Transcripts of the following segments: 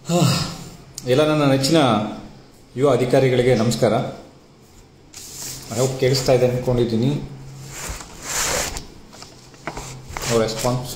ಎಲ್ಲ ನನ್ನ ನೆಚ್ಚಿನ ಯುವ ಅಧಿಕಾರಿಗಳಿಗೆ ನಮಸ್ಕಾರ ಐ ಹೋಪ್ ಕೇಳಿಸ್ತಾ ಇದೆ ಅಂದ್ಕೊಂಡಿದ್ದೀನಿ ರೆಸ್ಪಾನ್ಸ್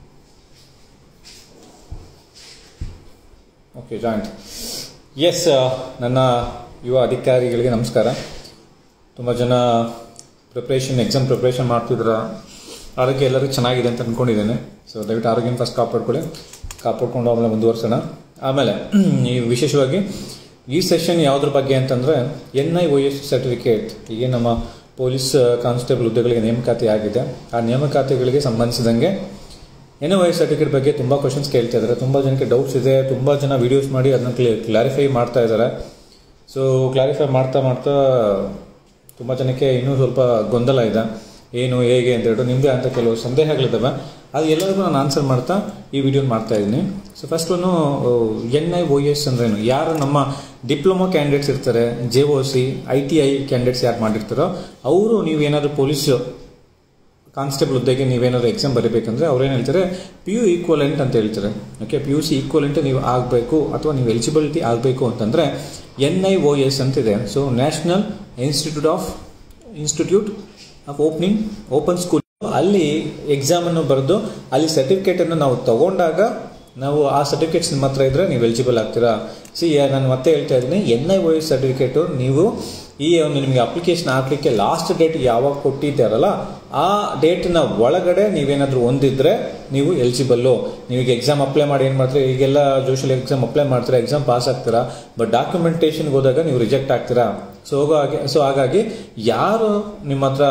ಓಕೆ ಜಾಯಿಂಟ್ ಎಸ್ ನನ್ನ ಯುವ ಅಧಿಕಾರಿಗಳಿಗೆ ನಮಸ್ಕಾರ ತುಂಬ ಜನ ಪ್ರಿಪ್ರೇಷನ್ ಎಕ್ಸಾಮ್ ಪ್ರಿಪ್ರೇಷನ್ ಮಾಡ್ತಿದ್ರ ಆರೋಗ್ಯ ಎಲ್ಲರಿಗೂ ಚೆನ್ನಾಗಿದೆ ಅಂತ ಅಂದ್ಕೊಂಡಿದ್ದೇನೆ ಸೊ ದಯವಿಟ್ಟು ಆರೋಗ್ಯನ ಫಸ್ಟ್ ಕಾಪಾಡ್ಕೊಳ್ಳಿ ಕಾಪಾಡ್ಕೊಂಡು ಆಮೇಲೆ ಮುಂದುವರ್ಸೋಣ ಆಮೇಲೆ ಈ ವಿಶೇಷವಾಗಿ ಈ ಸೆಷನ್ ಯಾವುದ್ರ ಬಗ್ಗೆ ಅಂತಂದರೆ N I O S certificate ಈಗ ನಮ್ಮ ಪೊಲೀಸ್ ಕಾನ್ಸ್ಟೇಬಲ್ ಹುದ್ದೆಗಳಿಗೆ ನೇಮಕಾತಿ ಆಗಿದೆ ಆ ನೇಮಕಾತಿಗಳಿಗೆ ಸಂಬಂಧಿಸಿದಂಗೆ ಎನ್ ಐ ಎಸ್ ಸರ್ಟಿಫಿಕೇಟ್ ಬಗ್ಗೆ ತುಂಬ ಕ್ವಶನ್ಸ್ ಕೇಳ್ತಾ ಇದ್ದಾರೆ ತುಂಬ ಜನಕ್ಕೆ ಡೌಟ್ಸ್ ಇದೆ ತುಂಬ ಜನ ವೀಡಿಯೋಸ್ ಮಾಡಿ ಅದನ್ನ ಕ್ಲಾರಿಫೈ ಮಾಡ್ತಾ ಇದ್ದಾರೆ ಸೊ ಕ್ಲಾರಿಫೈ ಮಾಡ್ತಾ ಮಾಡ್ತಾ ತುಂಬ ಜನಕ್ಕೆ ಇನ್ನೂ ಸ್ವಲ್ಪ ಗೊಂದಲ ಇದೆ ಏನು ಹೇಗೆ ಅಂತ ಹೇಳ್ಬಿಟ್ಟು ನಿಮ್ಮದೇ ಅಂತ ಕೆಲವು ಸಂದೇಹಗಳಿದ್ದಾವೆ ಅದು ಎಲ್ಲರಿಗೂ ನಾನು ಆನ್ಸರ್ ಮಾಡ್ತಾ ಈ ವಿಡಿಯೋ ಮಾಡ್ತಾ ಇದ್ದೀನಿ ಸೊ ಫಸ್ಟ್ ಒಂದು ಎನ್ ಐ ಒ ಎಸ್ ಅಂದ್ರೇನು ಯಾರು ನಮ್ಮ ಡಿಪ್ಲೊಮಾ ಕ್ಯಾಂಡಿಡೇಟ್ಸ್ ಇರ್ತಾರೆ J O C I T I candidates ಯಾರು ಮಾಡಿರ್ತಾರೋ ಅವರು ನೀವು ಏನಾದರೂ ಪೊಲೀಸ್ ಕಾನ್ಸ್ಟೇಬಲ್ ಹುದ್ದೆಗೆ ನೀವೇನಾದ್ರು ಎಕ್ಸಾಮ್ ಬರೀಬೇಕಂದ್ರೆ ಅವ್ರೇನು ಹೇಳ್ತಾರೆ ಪಿ ಯು ಈಕ್ವಲೆಂಟ್ ಅಂತ ಹೇಳ್ತಾರೆ okay P U C equivalent ನೀವು ಆಗಬೇಕು ಅಥವಾ ನೀವು ಎಲಿಜಿಬಿಲಿಟಿ ಆಗಬೇಕು ಅಂತಂದರೆ ಎನ್ ಐ ಒ ಎಸ್ ಅಂತಿದೆ so national institute of institute of opening open school ಅಲ್ಲಿ ಎಕ್ಸಾಮನ್ನು ಬರೆದು ಅಲ್ಲಿ ಸರ್ಟಿಫಿಕೇಟನ್ನು ನಾವು ತಗೊಂಡಾಗ ನಾವು ಆ ಸರ್ಟಿಫಿಕೇಟ್ಸ್ ನಿಮ್ಮ ಹತ್ರ ಇದ್ದರೆ ನೀವು ಎಲಿಜಿಬಲ್ ಆಗ್ತೀರಾ ಸಿ ನಾನು ಮತ್ತೆ ಹೇಳ್ತಾ ಇದ್ದೀನಿ N I O S certificate ನೀವು ಈ ಒಂದು ನಿಮಗೆ ಅಪ್ಲಿಕೇಶನ್ ಹಾಕಲಿಕ್ಕೆ ಲಾಸ್ಟ್ ಡೇಟ್ ಯಾವಾಗ ಕೊಟ್ಟಿದ್ದಾರಲ್ಲ ಆ ಡೇಟ್ನ ಒಳಗಡೆ ನೀವೇನಾದರೂ ಹೊಂದಿದ್ರೆ ನೀವು ಎಲಿಜಿಬಲ್ಲು ನೀವೀಗ ಎಕ್ಸಾಮ್ ಅಪ್ಲೈ ಮಾಡಿ ಏನು ಮಾಡ್ತೀರಾ ಈಗೆಲ್ಲ ಜೋಶಲ್ ಎಕ್ಸಾಮ್ ಅಪ್ಲೈ ಮಾಡ್ತೀರಾ ಎಕ್ಸಾಮ್ ಪಾಸ್ ಆಗ್ತೀರಾ ಬಟ್ ಡಾಕ್ಯುಮೆಂಟೇಷನ್ಗೆ ಹೋದಾಗ ನೀವು ರಿಜೆಕ್ಟ್ ಆಗ್ತೀರಾ ಸೊ ಹೋಗೋ ಹಾಗೆ ಸೊ ಹಾಗಾಗಿ ಯಾರು ನಿಮ್ಮ ಹತ್ರ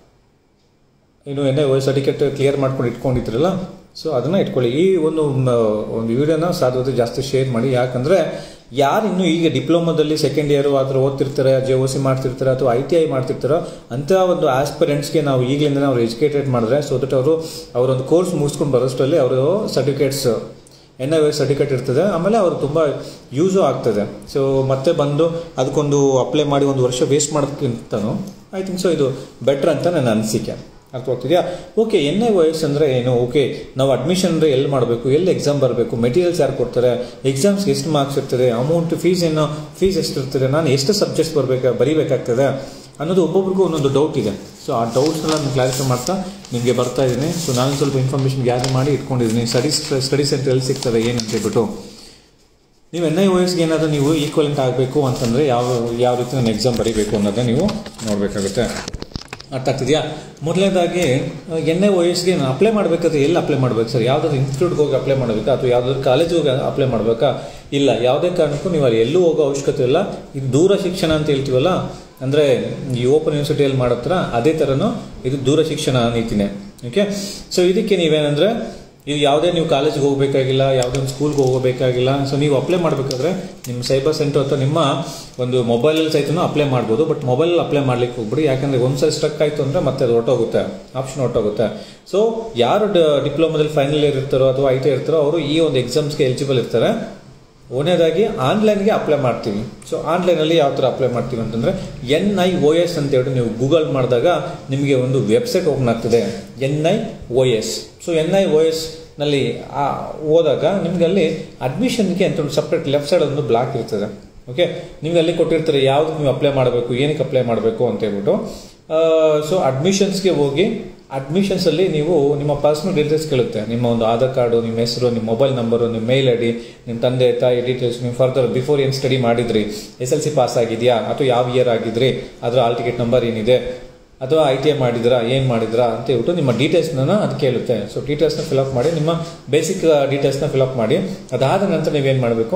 ಇನ್ನು N I O certificate clear ಮಾಡ್ಕೊಂಡು ಇಟ್ಕೊಂಡಿದ್ರಲ್ಲ ಸೊ ಅದನ್ನು ಇಟ್ಕೊಳ್ಳಿ ಈ ಒಂದು ಒಂದು ವಿಡಿಯೋನ ಸಾಧ್ಯತೆ ಜಾಸ್ತಿ ಶೇರ್ ಮಾಡಿ ಯಾಕಂದರೆ ಯಾರು ಇನ್ನೂ ಈಗ ಡಿಪ್ಲೊಮಾದಲ್ಲಿ ಸೆಕೆಂಡ್ ಇಯರ್ ಆದರೂ ಓದ್ತಿರ್ತಾರೆ ಜೆ ಒ ಸಿ ಮಾಡ್ತಿರ್ತಾರೆ ಅಥವಾ ಐ ಟಿ ಐ ಮಾಡ್ತಿರ್ತಾರೋ ಅಂಥ ಒಂದು ಆಸ್ಪಿರೆಂಟ್ಸ್ಗೆ ನಾವು ಈಗಲಿಂದ ಅವ್ರು ಎಜುಕೇಟೆಡ್ ಮಾಡಿದ್ರೆ ಸೊ ದಟ್ ಅವರು ಅವರೊಂದು ಕೋರ್ಸ್ ಮುಗಿಸ್ಕೊಂಡು ಬರೋಷ್ಟರಲ್ಲಿ ಅವರು ಸರ್ಟಿಫಿಕೇಟ್ಸ್ ಎನ್ ಐ ಸರ್ಟಿಫಿಕೇಟ್ ಇರ್ತದೆ ಆಮೇಲೆ ಅವರು ತುಂಬ ಯೂಸು ಆಗ್ತದೆ ಸೊ ಮತ್ತೆ ಬಂದು ಅದಕ್ಕೊಂದು ಅಪ್ಲೈ ಮಾಡಿ ಒಂದು ವರ್ಷ ವೇಸ್ಟ್ ಮಾಡೋದಕ್ಕಿಂತನೂ ಐ ಥಿಂಕ್ ಸೊ ಇದು ಬೆಟ್ರ್ ಅಂತ ನನ್ನ ಅನಿಸಿಕೆ ಅರ್ಥವಾಗ್ತಿದೆಯಾ ಓಕೆ ಎನ್ ಐ ವಯಸ್ಸು ಅಂದರೆ ಏನು ಓಕೆ ನಾವು ಅಡ್ಮಿಷನ್ ಅಂದರೆ ಎಲ್ಲಿ ಮಾಡಬೇಕು ಎಲ್ಲಿ ಎಕ್ಸಾಮ್ ಬರಬೇಕು ಮೆಟೀರಿಯಲ್ಸ್ ಯಾರು ಕೊಡ್ತಾರೆ ಎಕ್ಸಾಮ್ಸ್ಗೆ ಎಷ್ಟು ಮಾರ್ಕ್ಸ್ ಇರ್ತದೆ ಅಮೌಂಟ್ ಫೀಸ್ ಏನು ಫೀಸ್ ಎಷ್ಟು ಇರ್ತದೆ ನಾನು ಎಷ್ಟು ಸಬ್ಜೆಕ್ಟ್ಸ್ ಬರಬೇಕಾ ಬರೀಬೇಕಾಗ್ತದೆ ಅನ್ನೋದು ಒಬ್ಬೊಬ್ರಿಗೂ ಒಂದೊಂದು ಡೌಟ್ ಇದೆ ಸೊ ಆ ಡೌಟ್ಸ್ನ ನಾನು ಕ್ಲಾರಿಫೈ ಮಾಡ್ತಾ ನಿಮಗೆ ಬರ್ತಾ ಇದ್ದೀನಿ ಸೊ ನಾನು ಸ್ವಲ್ಪ ಇನ್ಫಾರ್ಮೇಷನ್ ಗ್ಯಾದರ್ ಮಾಡಿ ಇಟ್ಕೊಂಡಿದ್ದೀನಿ ಸ್ಟಡೀಸ್ ಸ್ಟಡಿ ಸೆಂಟರ್ ಎಲ್ಲಿ ಸಿಗ್ತದೆ ಏನು ಅಂತ ಹೇಳ್ಬಿಟ್ಟು ನೀವು ಎನ್ ಐ ವಯಸ್ಸಿಗೆ ಏನಾದರೂ ನೀವು ಈಕ್ವಲೆಂಟ್ ಆಗಬೇಕು ಅಂತಂದರೆ ಯಾವ ಯಾವ ರೀತಿ ನಾನು ಎಕ್ಸಾಮ್ ಬರೀಬೇಕು ಅನ್ನೋದನ್ನ ನೀವು ನೋಡಬೇಕಾಗುತ್ತೆ ಅರ್ಥ ಆಗ್ತಿದೆಯಾ ಮೊದಲನೇದಾಗಿ ಎನ್ ಐ ವಯಸ್ಸಿಗೆ ನಾನು ಅಪ್ಲೈ ಮಾಡಬೇಕಾದ್ರೆ ಎಲ್ಲಿ ಅಪ್ಲೈ ಮಾಡಬೇಕು ಸರ್ ಯಾವುದಾದ್ರು ಇನ್ಸ್ಟಿಟ್ಯೂಟ್ಗೆ ಹೋಗಿ ಅಪ್ಲೈ ಮಾಡಬೇಕಾ ಅಥವಾ ಯಾವುದಾದ್ರು ಕಾಲೇಜಿಗೆ ಹೋಗಿ ಅಪ್ಲೈ ಮಾಡಬೇಕಾ ಇಲ್ಲ ಯಾವುದೇ ಕಾರಣಕ್ಕೂ ನೀವು ಅಲ್ಲಿ ಎಲ್ಲೂ ಹೋಗೋ ಅವಶ್ಯಕತೆ ಇಲ್ಲ ಇದು ದೂರ ಶಿಕ್ಷಣ ಅಂತ ಹೇಳ್ತೀವಲ್ಲ ಅಂದರೆ ಈ ಓಪನ್ ಯೂನಿವರ್ಸಿಟಿಯಲ್ಲಿ ಮಾಡತ್ರ ಅದೇ ಥರನೂ ಇದು ದೂರ ಶಿಕ್ಷಣ ನೀತಿನೇ ಓಕೆ ಸೊ ಇದಕ್ಕೆ ನೀವೇನಂದರೆ ಇದು ಯಾವುದೇ ನೀವು ಕಾಲೇಜಿಗೆ ಹೋಗಬೇಕಾಗಿಲ್ಲ ಯಾವುದೇ ಒಂದು ಸ್ಕೂಲ್ಗೆ ಹೋಗಬೇಕಾಗಿಲ್ಲ ಸೊ ನೀವು ಅಪ್ಲೈ ಮಾಡಬೇಕಾದ್ರೆ ನಿಮ್ಮ ಸೈಬರ್ ಸೆಂಟರ್ ಅಥವಾ ನಿಮ್ಮ ಒಂದು ಮೊಬೈಲಲ್ಲಿ ಸಹಿತನೂ ಅಪ್ಲೈ ಮಾಡ್ಬೋದು ಬಟ್ ಮೊಬೈಲ್ ಅಪ್ಲೈ ಮಾಡ್ಲಿಕ್ಕೆ ಹೋಗ್ಬಿಡಿ ಯಾಕಂದರೆ ಒಂದ್ಸರಿ ಸ್ಟ್ರಕ್ ಆಯಿತು ಅಂದರೆ ಮತ್ತೆ ಅದು ಹೊರಟೋಗುತ್ತೆ ಆಪ್ಷನ್ ಹೊರಟೋಗುತ್ತೆ ಸೊ ಯಾರು ಡಿಪ್ಲೊಮಾದಲ್ಲಿ ಫೈನಲ್ ಇಯರ್ ಇರ್ತಾರೋ ಅಥವಾ ಐ ಟಿ ಇರ್ತಾರೋ ಅವರು ಈ ಒಂದು ಎಕ್ಸಾಮ್ಸ್ಗೆ ಎಲಿಜಿಬಲ್ ಇರ್ತಾರೆ ಒಂದನೇದಾಗಿ ಆನ್ಲೈನ್ಗೆ ಅಪ್ಲೈ ಮಾಡ್ತೀವಿ ಸೊ ಆನ್ಲೈನಲ್ಲಿ ಯಾವ ಥರ ಅಪ್ಲೈ ಮಾಡ್ತೀವಿ ಅಂತಂದರೆ ಎನ್ ಐ ಒ ಎಸ್ ಅಂತ ಹೇಳಿ ನೀವು ಗೂಗಲ್ ಮಾಡಿದಾಗ ನಿಮಗೆ ಒಂದು ವೆಬ್ಸೈಟ್ ಓಪನ್ ಆಗ್ತದೆ N I O S so N I O S ನಲ್ಲಿ ಹೋದಾಗ ನಿಮ್ಗೆ ಅಲ್ಲಿ ಅಡ್ಮಿಷನ್ಗೆ ಅಂತ ಒಂದು ಸಪ್ರೇಟ್ ಲೆಫ್ಟ್ ಸೈಡ್ ಒಂದು ಬ್ಲಾಕ್ ಇರ್ತದೆ ಓಕೆ ನಿಮ್ಗೆ ಅಲ್ಲಿ ಕೊಟ್ಟಿರ್ತಾರೆ ಯಾವ್ದು ನೀವು ಅಪ್ಲೈ ಮಾಡಬೇಕು ಏನಕ್ಕೆ ಅಪ್ಲೈ ಮಾಡಬೇಕು ಅಂತ ಹೇಳ್ಬಿಟ್ಟು ಸೊ ಅಡ್ಮಿಷನ್ಸ್ಗೆ ಹೋಗಿ ಅಡ್ಮಿಷನ್ಸಲ್ಲಿ ನೀವು ನಿಮ್ಮ ಪರ್ಸನಲ್ ಡೀಟೇಲ್ಸ್ ಕೇಳುತ್ತೆ ನಿಮ್ಮ ಒಂದು ಆಧಾರ್ ಕಾರ್ಡು ನಿಮ್ಮ ಹೆಸರು ನಿಮ್ಮ ಮೊಬೈಲ್ ನಂಬರು ನಿಮ್ಮ ಮೇಲ್ ಐ ಡಿ ನಿಮ್ಮ ತಂದೆ ತಾಯಿ ಡೀಟೇಲ್ಸ್ ನೀವು ಫರ್ದರ್ ಬಿಫೋರ್ ಏನು ಸ್ಟಡಿ ಮಾಡಿದ್ರಿ ಎಸ್ ಎಲ್ ಸಿ ಪಾಸ್ ಆಗಿದೆಯಾ ಅಥವಾ ಯಾವ ಇಯರ್ ಆಗಿದ್ರಿ ಅದರ ಆಲ್ ಟಿಕೆಟ್ ನಂಬರ್ ಏನಿದೆ ಅಥವಾ ಐ ಟಿ ಐ ಮಾಡಿದ್ರಾ ಏನು ಮಾಡಿದ್ರಾ ಅಂತ ಹೇಳ್ಬಿಟ್ಟು ನಿಮ್ಮ ಡೀಟೇಲ್ಸ್ನ ಅದು ಕೇಳುತ್ತೆ ಸೊ ಡೀಟೇಲ್ಸ್ನ ಫಿಲಪ್ ಮಾಡಿ ನಿಮ್ಮ ಬೇಸಿಕ್ ಡೀಟೇಲ್ಸ್ನ ಫಿಲಪ್ ಮಾಡಿ ಅದಾದ ನಂತರ ನೀವೇನು ಮಾಡಬೇಕು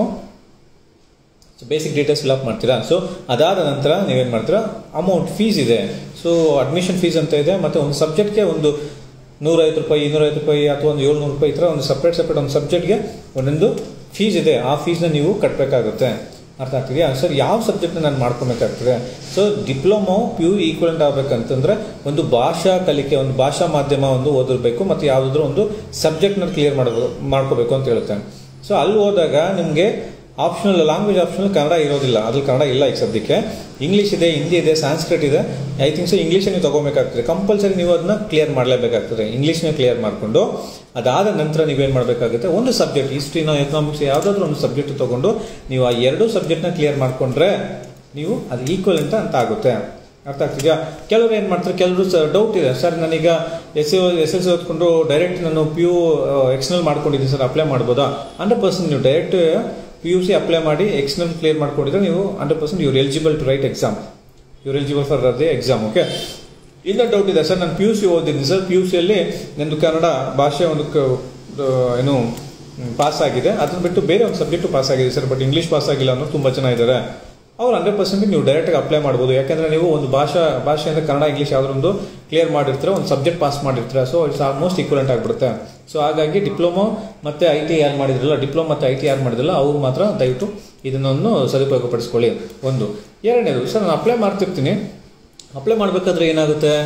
ಸೊ ಬೇಸಿಕ್ ಡೀಟೇಲ್ಸ್ ಫಿಲಪ್ ಮಾಡ್ತೀರಾ ಸೊ ಅದಾದ ನಂತರ ನೀವೇನು ಮಾಡ್ತೀರಾ ಅಮೌಂಟ್ ಫೀಸ್ ಇದೆ ಸೊ ಅಡ್ಮಿಷನ್ ಫೀಸ್ ಅಂತ ಇದೆ ಮತ್ತು ಒಂದು ಸಬ್ಜೆಕ್ಟ್ಗೆ ಒಂದು ನೂರೈವತ್ತು ರೂಪಾಯಿ ಇನ್ನೂರೈವತ್ತು ರೂಪಾಯಿ ಅಥವಾ ಒಂದು ಏಳ್ನೂರು ರೂಪಾಯಿ ಈ ಥರ ಒಂದು ಸಪ್ರೇಟ್ ಸಪ್ರೇಟ್ ಒಂದು ಸಬ್ಜೆಕ್ಟ್ಗೆ ಒಂದೊಂದು ಫೀಸ್ ಇದೆ ಆ ಫೀಸ್ನ ನೀವು ಕಟ್ಟಬೇಕಾಗುತ್ತೆ ಅರ್ಥ ಆಗ್ತಿದೆಯಾ ಸರ್ ಯಾವ ಸಬ್ಜೆಕ್ಟ್ನ ನಾನು ಮಾಡ್ಕೊಬೇಕಾಗ್ತದೆ so diploma P U equivalent ಆಗಬೇಕಂತಂದ್ರೆ ಒಂದು ಭಾಷಾ ಕಲಿಕೆ ಒಂದು ಭಾಷಾ ಮಾಧ್ಯಮ ಒಂದು ಓದಿರ್ಬೇಕು ಮತ್ತು ಯಾವುದಾದ್ರೂ ಒಂದು ಸಬ್ಜೆಕ್ಟ್ನ ಕ್ಲಿಯರ್ ಮಾಡಬೇಕು ಮಾಡ್ಕೋಬೇಕು ಅಂತ ಹೇಳುತ್ತೆ ಸೊ ಅಲ್ಲಿ ಹೋದಾಗ ನಿಮಗೆ ಆಪ್ಷನಲ್ ಲ್ಯಾಂಗ್ವೇಜ್ ಆಪ್ಷನಲ್ ಕನ್ನಡ ಇರೋದಿಲ್ಲ ಅದ್ರಲ್ಲಿ ಕನ್ನಡ ಇಲ್ಲ ಈಗ ಸದ್ಯಕ್ಕೆ ಇಂಗ್ಲೀಷ್ ಇದೆ ಹಿಂದಿ ಇದೆ ಸಾಂಸ್ಕ್ರಿಟ್ ಇದೆ ಐ ಥಿಂಕ್ ಸೊ ಇಂಗ್ಲೀಷ್ ನೀವು ತಗೋಬೇಕಾಗ್ತದೆ ಕಂಪಲ್ಸರಿ ನೀವು ಅದನ್ನ ಕ್ಲಿಯರ್ ಮಾಡಲೇಬೇಕಾಗ್ತದೆ ಇಂಗ್ಲೀಷ್ನ ಕ್ಲಿಯರ್ ಮಾಡಿಕೊಂಡು ಅದಾದ ನಂತರ ನೀವೇನು ಮಾಡಬೇಕಾಗುತ್ತೆ ಒಂದು ಸಬ್ಜೆಕ್ಟ್ ಹಿಸ್ಟ್ರಿನೋ ಎಕನಾಮಿಕ್ಸ್ ಯಾವುದಾದ್ರೂ ಒಂದು ಸಬ್ಜೆಕ್ಟ್ ತಗೊಂಡು ನೀವು ಆ ಎರಡೂ ಸಬ್ಜೆಕ್ಟ್ನ ಕ್ಲಿಯರ್ ಮಾಡಿಕೊಂಡ್ರೆ ನೀವು ಅದು ಈಕ್ವಲ್ ಅಂತ ಅಂತ ಆಗುತ್ತೆ ಅರ್ಥ ಆಗ್ತಿದೆಯಾ ಕೆಲವರು ಏನು ಮಾಡ್ತಾರೆ ಕೆಲವರು ಡೌಟ್ ಇದೆ ಸರ್ ನಾನೀಗ ಎಸ್ ಎಸ್ ಎಲ್ ಸಿ ಓದ್ಕೊಂಡು ಡೈರೆಕ್ಟ್ ನಾನು ಪಿ ಯು ಎಕ್ಸ್ನಲ್ ಮಾಡ್ಕೊಂಡಿದ್ದೀನಿ ಸರ್ ಅಪ್ಲೈ ಮಾಡ್ಬೋದಾ ಹಂಡ್ರೆಡ್ ಪರ್ಸೆಂಟ್ ನೀವು direct P U C apply ಮಾಡಿ ಎಕ್ಸ್ನಲ್ ಕ್ಲಿಯರ್ ಮಾಡ್ಕೊಂಡಿದ್ರೆ ನೀವು ಹಂಡ್ರೆಡ್ ಪರ್ಸೆಂಟ್ ಇವ್ರು ಎಲಿಜಿಬಲ್ ಟು ರೈಟ್ ಎಕ್ಸಾಮ್ ಇವ್ರು eligible for the exam okay ಇನ್ನೊಂದು ಡೌಟ್ ಇದೆ ಸರ್ ನಾನು ಪಿ ಯು ಸಿ ಓದಿದ್ದೀನಿ ಸರ್ ಪಿ ಯು ಸಿಯಲ್ಲಿ ನಂದು ಕನ್ನಡ ಭಾಷೆ ಒಂದು ಕ- ಏನು ಪಾಸ್ ಆಗಿದೆ ಅದನ್ನ ಬಿಟ್ಟು ಬೇರೆ ಒಂದು ಸಬ್ಜೆಕ್ಟು ಪಾಸ್ ಆಗಿದೆ ಸರ್ ಬಟ್ ಇಂಗ್ಲೀಷ್ ಪಾಸ್ ಆಗಿಲ್ಲ ಅನ್ನೋ ತುಂಬ ಜನ ಇದ್ದಾರೆ ಅವ್ರು ಹಂಡ್ರೆಡ್ ಪರ್ಸೆಂಟ್ ನೀವು ಡೈರೆಕ್ಟಾಗಿ ಅಪ್ಲೈ ಮಾಡ್ಬೋದು ಯಾಕಂದ್ರೆ ನೀವು ಒಂದು ಭಾಷಾ ಭಾಷೆ ಅಂದರೆ ಕನ್ನಡ ಇಂಗ್ಲೀಷ್ ಯಾವ್ದೊಂದು ಕ್ಲಿಯರ್ ಮಾಡಿರ್ತೀರ ಒಂದು ಸಬ್ಜೆಕ್ಟ್ ಪಾಸ್ ಮಾಡಿರ್ತೀರ ಸೊ ಇಟ್ಸ್ ಆಲ್ಮೋಸ್ಟ್ ಈಕ್ವಲೆಂಟ್ ಆಗಿಬಿಡುತ್ತೆ ಸೊ ಹಾಗಾಗಿ ಡಿಪ್ಲೊಮೊ ಮತ್ತು ಐ ಟಿ ಯಾರು ಮಾಡಿದ್ರಲ್ಲ ಡಿಪ್ಲೊಮೊ ಮತ್ತು ಐ ಟಿ ಯಾರು ಮಾಡಿದ್ರಲ್ಲ ಅವ್ರು ಮಾತ್ರ ದಯವಿಟ್ಟು ಇದನ್ನೊಂದು ಸದುಪಯೋಗಪಡಿಸ್ಕೊಳ್ಳಿ ಒಂದು ಎರಡನೇದು ಸರ್ ನಾನು ಅಪ್ಲೈ ಮಾಡ್ತಿರ್ತೀನಿ ಅಪ್ಲೈ ಮಾಡಬೇಕಾದ್ರೆ ಏನಾಗುತ್ತೆ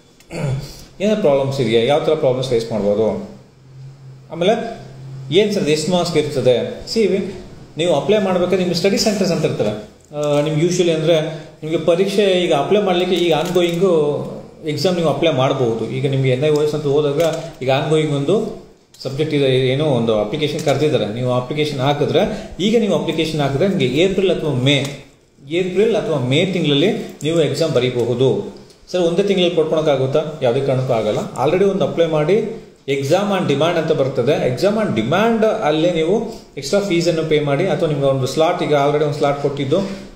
ಏನಾದ್ರು ಪ್ರಾಬ್ಲಮ್ಸ್ ಇದೆಯಾ ಯಾವ ಥರ ಪ್ರಾಬ್ಲಮ್ಸ್ ಫೇಸ್ ಮಾಡ್ಬೋದು ಆಮೇಲೆ ಏನು ಸರ್ ಎಷ್ಟು ಮಾರ್ಕ್ಸ್ ಇರ್ತದೆ ಸಿ ನೀವು ಅಪ್ಲೈ ಮಾಡಬೇಕಾದ್ರೆ ನಿಮ್ಗೆ ಸ್ಟಡಿ ಸೆಂಟರ್ಸ್ ಅಂತ ಇರ್ತಾರೆ ನಿಮ್ಗೆ ಯೂಶ್ವಲಿ ಅಂದರೆ ನಿಮಗೆ ಪರೀಕ್ಷೆ ಈಗ ಅಪ್ಲೈ ಮಾಡಲಿಕ್ಕೆ ಈಗ ಆನ್ ಗೋಯಿಂಗು ಎಕ್ಸಾಮ್ ನೀವು ಅಪ್ಲೈ ಮಾಡಬಹುದು ಈಗ ನಿಮಗೆ ಎನ್ ಐ ವಯಸ್ಸು ಅಂತ ಹೋದಾಗ ಈಗ ಆನ್ ಗೋಯಿಂಗ್ ಒಂದು ಸಬ್ಜೆಕ್ಟ್ ಇದೆ ಏನೋ ಒಂದು ಅಪ್ಲಿಕೇಶನ್ ಕರೆದಿದ್ದಾರೆ ನೀವು ಅಪ್ಲಿಕೇಶನ್ ಹಾಕಿದ್ರೆ ಈಗ ನೀವು ಅಪ್ಲಿಕೇಶನ್ ಹಾಕಿದ್ರೆ ನಿಮಗೆ ಏಪ್ರಿಲ್ ಅಥವಾ ಮೇ ಏಪ್ರಿಲ್ ಅಥವಾ ಮೇ ತಿಂಗಳಲ್ಲಿ ನೀವು ಎಕ್ಸಾಮ್ ಬರೀಬಹುದು ಸರ್ ಒಂದೇ ತಿಂಗಳಲ್ಲಿ ಕೊಟ್ಕೊಳಕ್ಕಾಗುತ್ತಾ ಯಾವುದೇ ಕಾರಣಕ್ಕೂ ಆಗಲ್ಲ ಆಲ್ರೆಡಿ ಒಂದು ಅಪ್ಲೈ ಮಾಡಿ ಎಕ್ಸಾಮ್ ಆನ್ ಡಿಮ್ಯಾಂಡ್ ಅಂತ ಬರ್ತದೆ ಎಕ್ಸಾಮ್ ಆನ್ ಡಿಮ್ಯಾಂಡ್ ಅಲ್ಲೇ ನೀವು ಎಕ್ಸ್ಟ್ರಾ ಫೀಸನ್ನು ಪೇ ಮಾಡಿ ಅಥವಾ ನಿಮ್ಗೆ ಒಂದು ಸ್ಲಾಟ್ ಈಗ ಆಲ್ರೆಡಿ ಒಂದು ಸ್ಲಾಟ್ ಕೊಟ್ಟಿದ್ದು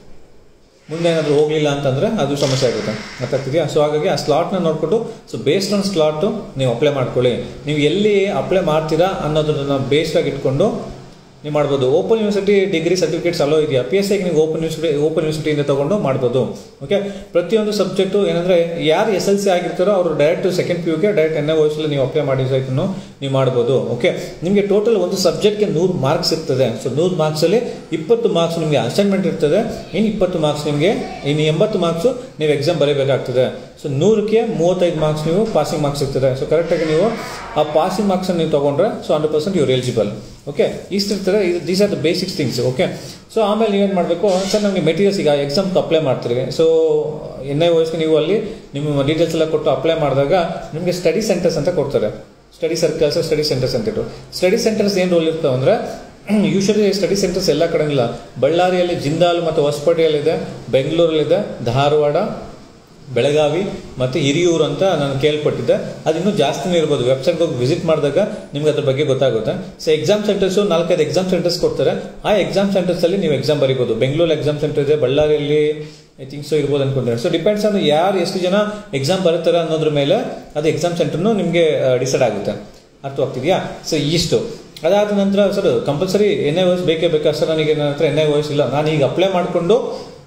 ಮುಂದೆ ಏನಾದರೂ ಹೋಗಲಿಲ್ಲ ಅಂತಂದರೆ ಅದು ಸಮಸ್ಯೆ ಆಗುತ್ತೆ ಗೊತ್ತಾಗ್ತಿದೆಯಾ ಸೊ ಹಾಗಾಗಿ ಆ ಸ್ಲಾಟ್ನ ನೋಡಿಕೊಂಡು ಸೊ ಬೇಸ್ಡ್ ಆನ್ ಸ್ಲಾಟು ನೀವು ಅಪ್ಲೈ ಮಾಡ್ಕೊಳ್ಳಿ ನೀವು ಎಲ್ಲಿ ಅಪ್ಲೈ ಮಾಡ್ತೀರಾ ಅನ್ನೋದನ್ನ ಬೇಸ್ಡ್ ಆಗಿ ಇಟ್ಕೊಂಡು ನೀವು ಮಾಡ್ಬೋದು open university degree certificates allow ಇದೆಯಾ ಪಿ ಎಸ್ ಐಗೆ ನೀವು ಓಪನ್ ಯೂನಿವರ್ಸಿಟಿ ಓಪನ್ ಯೂನಿವರ್ಸಿಟಿಯಿಂದ ತಗೊಂಡು ಮಾಡ್ಬೋದು ಓಕೆ ಪ್ರತಿಯೊಂದು ಸಬ್ಜೆಕ್ಟು ಏನಂದರೆ ಯಾರು ಎಸ್ ಎಲ್ ಸಿ ಆಗಿರ್ತಾರೋ ಅವರು ಡೈರೆಕ್ಟ್ ಸೆಕೆಂಡ್ ಪಿ ಯುಗೆ ಡೈರೆಕ್ಟ್ ಎನ್ ಎ ವಯಸ್ಸಲ್ಲಿ ನೀವು ಅಪ್ಲೈ ಮಾಡಿ ಸಹಿತ ನೀವು ಮಾಡ್ಬೋದು ಓಕೆ ನಿಮಗೆ ಟೋಟಲ್ ಒಂದು ಸಬ್ಜೆಕ್ಟ್ಗೆ ನೂರು ಮಾರ್ಕ್ಸ್ ಇರ್ತದೆ ಸೊ ನೂರು ಮಾರ್ಕ್ಸಲ್ಲಿ ಇಪ್ಪತ್ತು ಮಾರ್ಕ್ಸ್ ನಿಮಗೆ ಅಸೈನ್ಮೆಂಟ್ ಇರ್ತದೆ ಇನ್ನು ಇಪ್ಪತ್ತು ಮಾರ್ಕ್ಸ್ ನಿಮಗೆ ಇನ್ನು ಎಂಬತ್ತು ಮಾರ್ಕ್ಸು ನೀವು ಎಕ್ಸಾಮ್ ಬರೀಬೇಕಾಗ್ತದೆ ಸೊ ನೂರಕ್ಕೆ ಮೂವತ್ತೈದು ಮಾರ್ಕ್ಸ್ ನೀವು ಪಾಸಿಂಗ್ ಮಾರ್ಕ್ಸ್ ಇರ್ತದೆ ಸೊ ಕರೆಕ್ಟಾಗಿ ನೀವು ಆ ಪಾಸಿಂಗ್ ಮಾರ್ಕ್ಸನ್ನು ನೀವು ತೊಗೊಂಡ್ರೆ ಸೊ ಹಂಡ್ರೆಡ್ ಪರ್ಸೆಂಟ್ ಇವ್ರು ಎಲಿಜಿಬಲ್ ಓಕೆ ಇಷ್ಟಿರ್ತದೆ ಇದು these are the basics things okay so ಆಮೇಲೆ ನೀವೇನು ಮಾಡಬೇಕು ಸರ್ ನಮಗೆ ಮೆಟೀರಿಯಲ್ಸ್ ಈಗ ಎಕ್ಸಾಮ್ಗೆ ಅಪ್ಲೈ ಮಾಡ್ತೀರಿ ಸೊ ಎನ್ ಐ ವಯಸ್ಸಿಗೆ ನೀವು ಅಲ್ಲಿ ನಿಮ್ಮ ಡೀಟೇಲ್ಸ್ ಎಲ್ಲ ಕೊಟ್ಟು ಅಪ್ಲೈ ಮಾಡಿದಾಗ ನಿಮಗೆ ಸ್ಟಡಿ ಸೆಂಟರ್ಸ್ ಅಂತ ಕೊಡ್ತಾರೆ ಸ್ಟಡಿ ಸರ್ಕಲ್ಸ್ ಸ್ಟಡಿ ಸೆಂಟರ್ಸ್ ಅಂತ ಇಟ್ಟು ಸ್ಟಡಿ ಸೆಂಟರ್ಸ್ ಏನು ರೋಲ್ ಇರ್ತವೆ ಅಂದರೆ ಯೂಶಲಿ ಸ್ಟಡಿ ಸೆಂಟರ್ಸ್ ಎಲ್ಲ ಕಡೆ ಇಲ್ಲ ಬಳ್ಳಾರಿಯಲ್ಲಿ ಜಿಂದಾಲ್ ಮತ್ತು ಹೊಸಪೇಟೆಯಲ್ಲಿದೆ ಬೆಂಗಳೂರಲ್ಲಿದೆ ಧಾರವಾಡ ಬೆಳಗಾವಿ ಮತ್ತು ಹಿರಿಯೂರು ಅಂತ ನಾನು ಕೇಳ್ಪಟ್ಟಿದ್ದೆ ಅದು ಇನ್ನೂ ಜಾಸ್ತಿನೇ ಇರ್ಬೋದು ವೆಬ್ಸೈಟ್ಗೆ ಹೋಗಿ ವಿಸಿಟ್ ಮಾಡಿದಾಗ ನಿಮ್ಗೆ ಅದ್ರ ಬಗ್ಗೆ ಗೊತ್ತಾಗುತ್ತೆ ಸೊ ಎಕ್ಸಾಮ್ ಸೆಂಟರ್ಸು ನಾಲ್ಕೈದು ಎಕ್ಸಾಮ್ ಸೆಂಟರ್ಸ್ ಕೊಡ್ತಾರೆ ಆ ಎಕ್ಸಾಮ್ ಸೆಂಟರ್ಸಲ್ಲಿ ನೀವು ಎಕ್ಸಾಮ್ ಬರೀಬೋದು ಬೆಂಗಳೂರು ಎಕ್ಸಾಮ್ ಸೆಂಟರ್ ಇದೆ ಬಳ್ಳಾರಿಯಲ್ಲಿ ಐ ಥಿಂಕ್ ಸೊ ಇರ್ಬೋದು ಅನ್ಕೊಂಡೆ ಸೊ ಡಿಪೆಂಡ್ಸ್ ಆನ್ ಯಾರು ಎಷ್ಟು ಜನ ಎಕ್ಸಾಮ್ ಬರುತ್ತಾರೆ ಅನ್ನೋದ್ರ ಮೇಲೆ ಅದು ಎಕ್ಸಾಮ್ ಸೆಂಟರ್ನು ನಿಮಗೆ ಡಿಸೈಡ್ ಆಗುತ್ತೆ ಅರ್ಥವಾಗ್ತಿದೆಯಾ ಸೊ ಇಷ್ಟು ಅದಾದ ನಂತರ ಸರ್ ಕಂಪಲ್ಸರಿ ಎನ್ ಐ ವಯಸ್ ಬೇಕೇ ಬೇಕಾ ಸರ್ ನನಗೆ ನನ್ನ ಹತ್ರ ಎನ್ ಐ ವಯಸ್ ಇಲ್ಲ ನಾನು ಈಗ ಅಪ್ಲೈ ಮಾಡಿಕೊಂಡು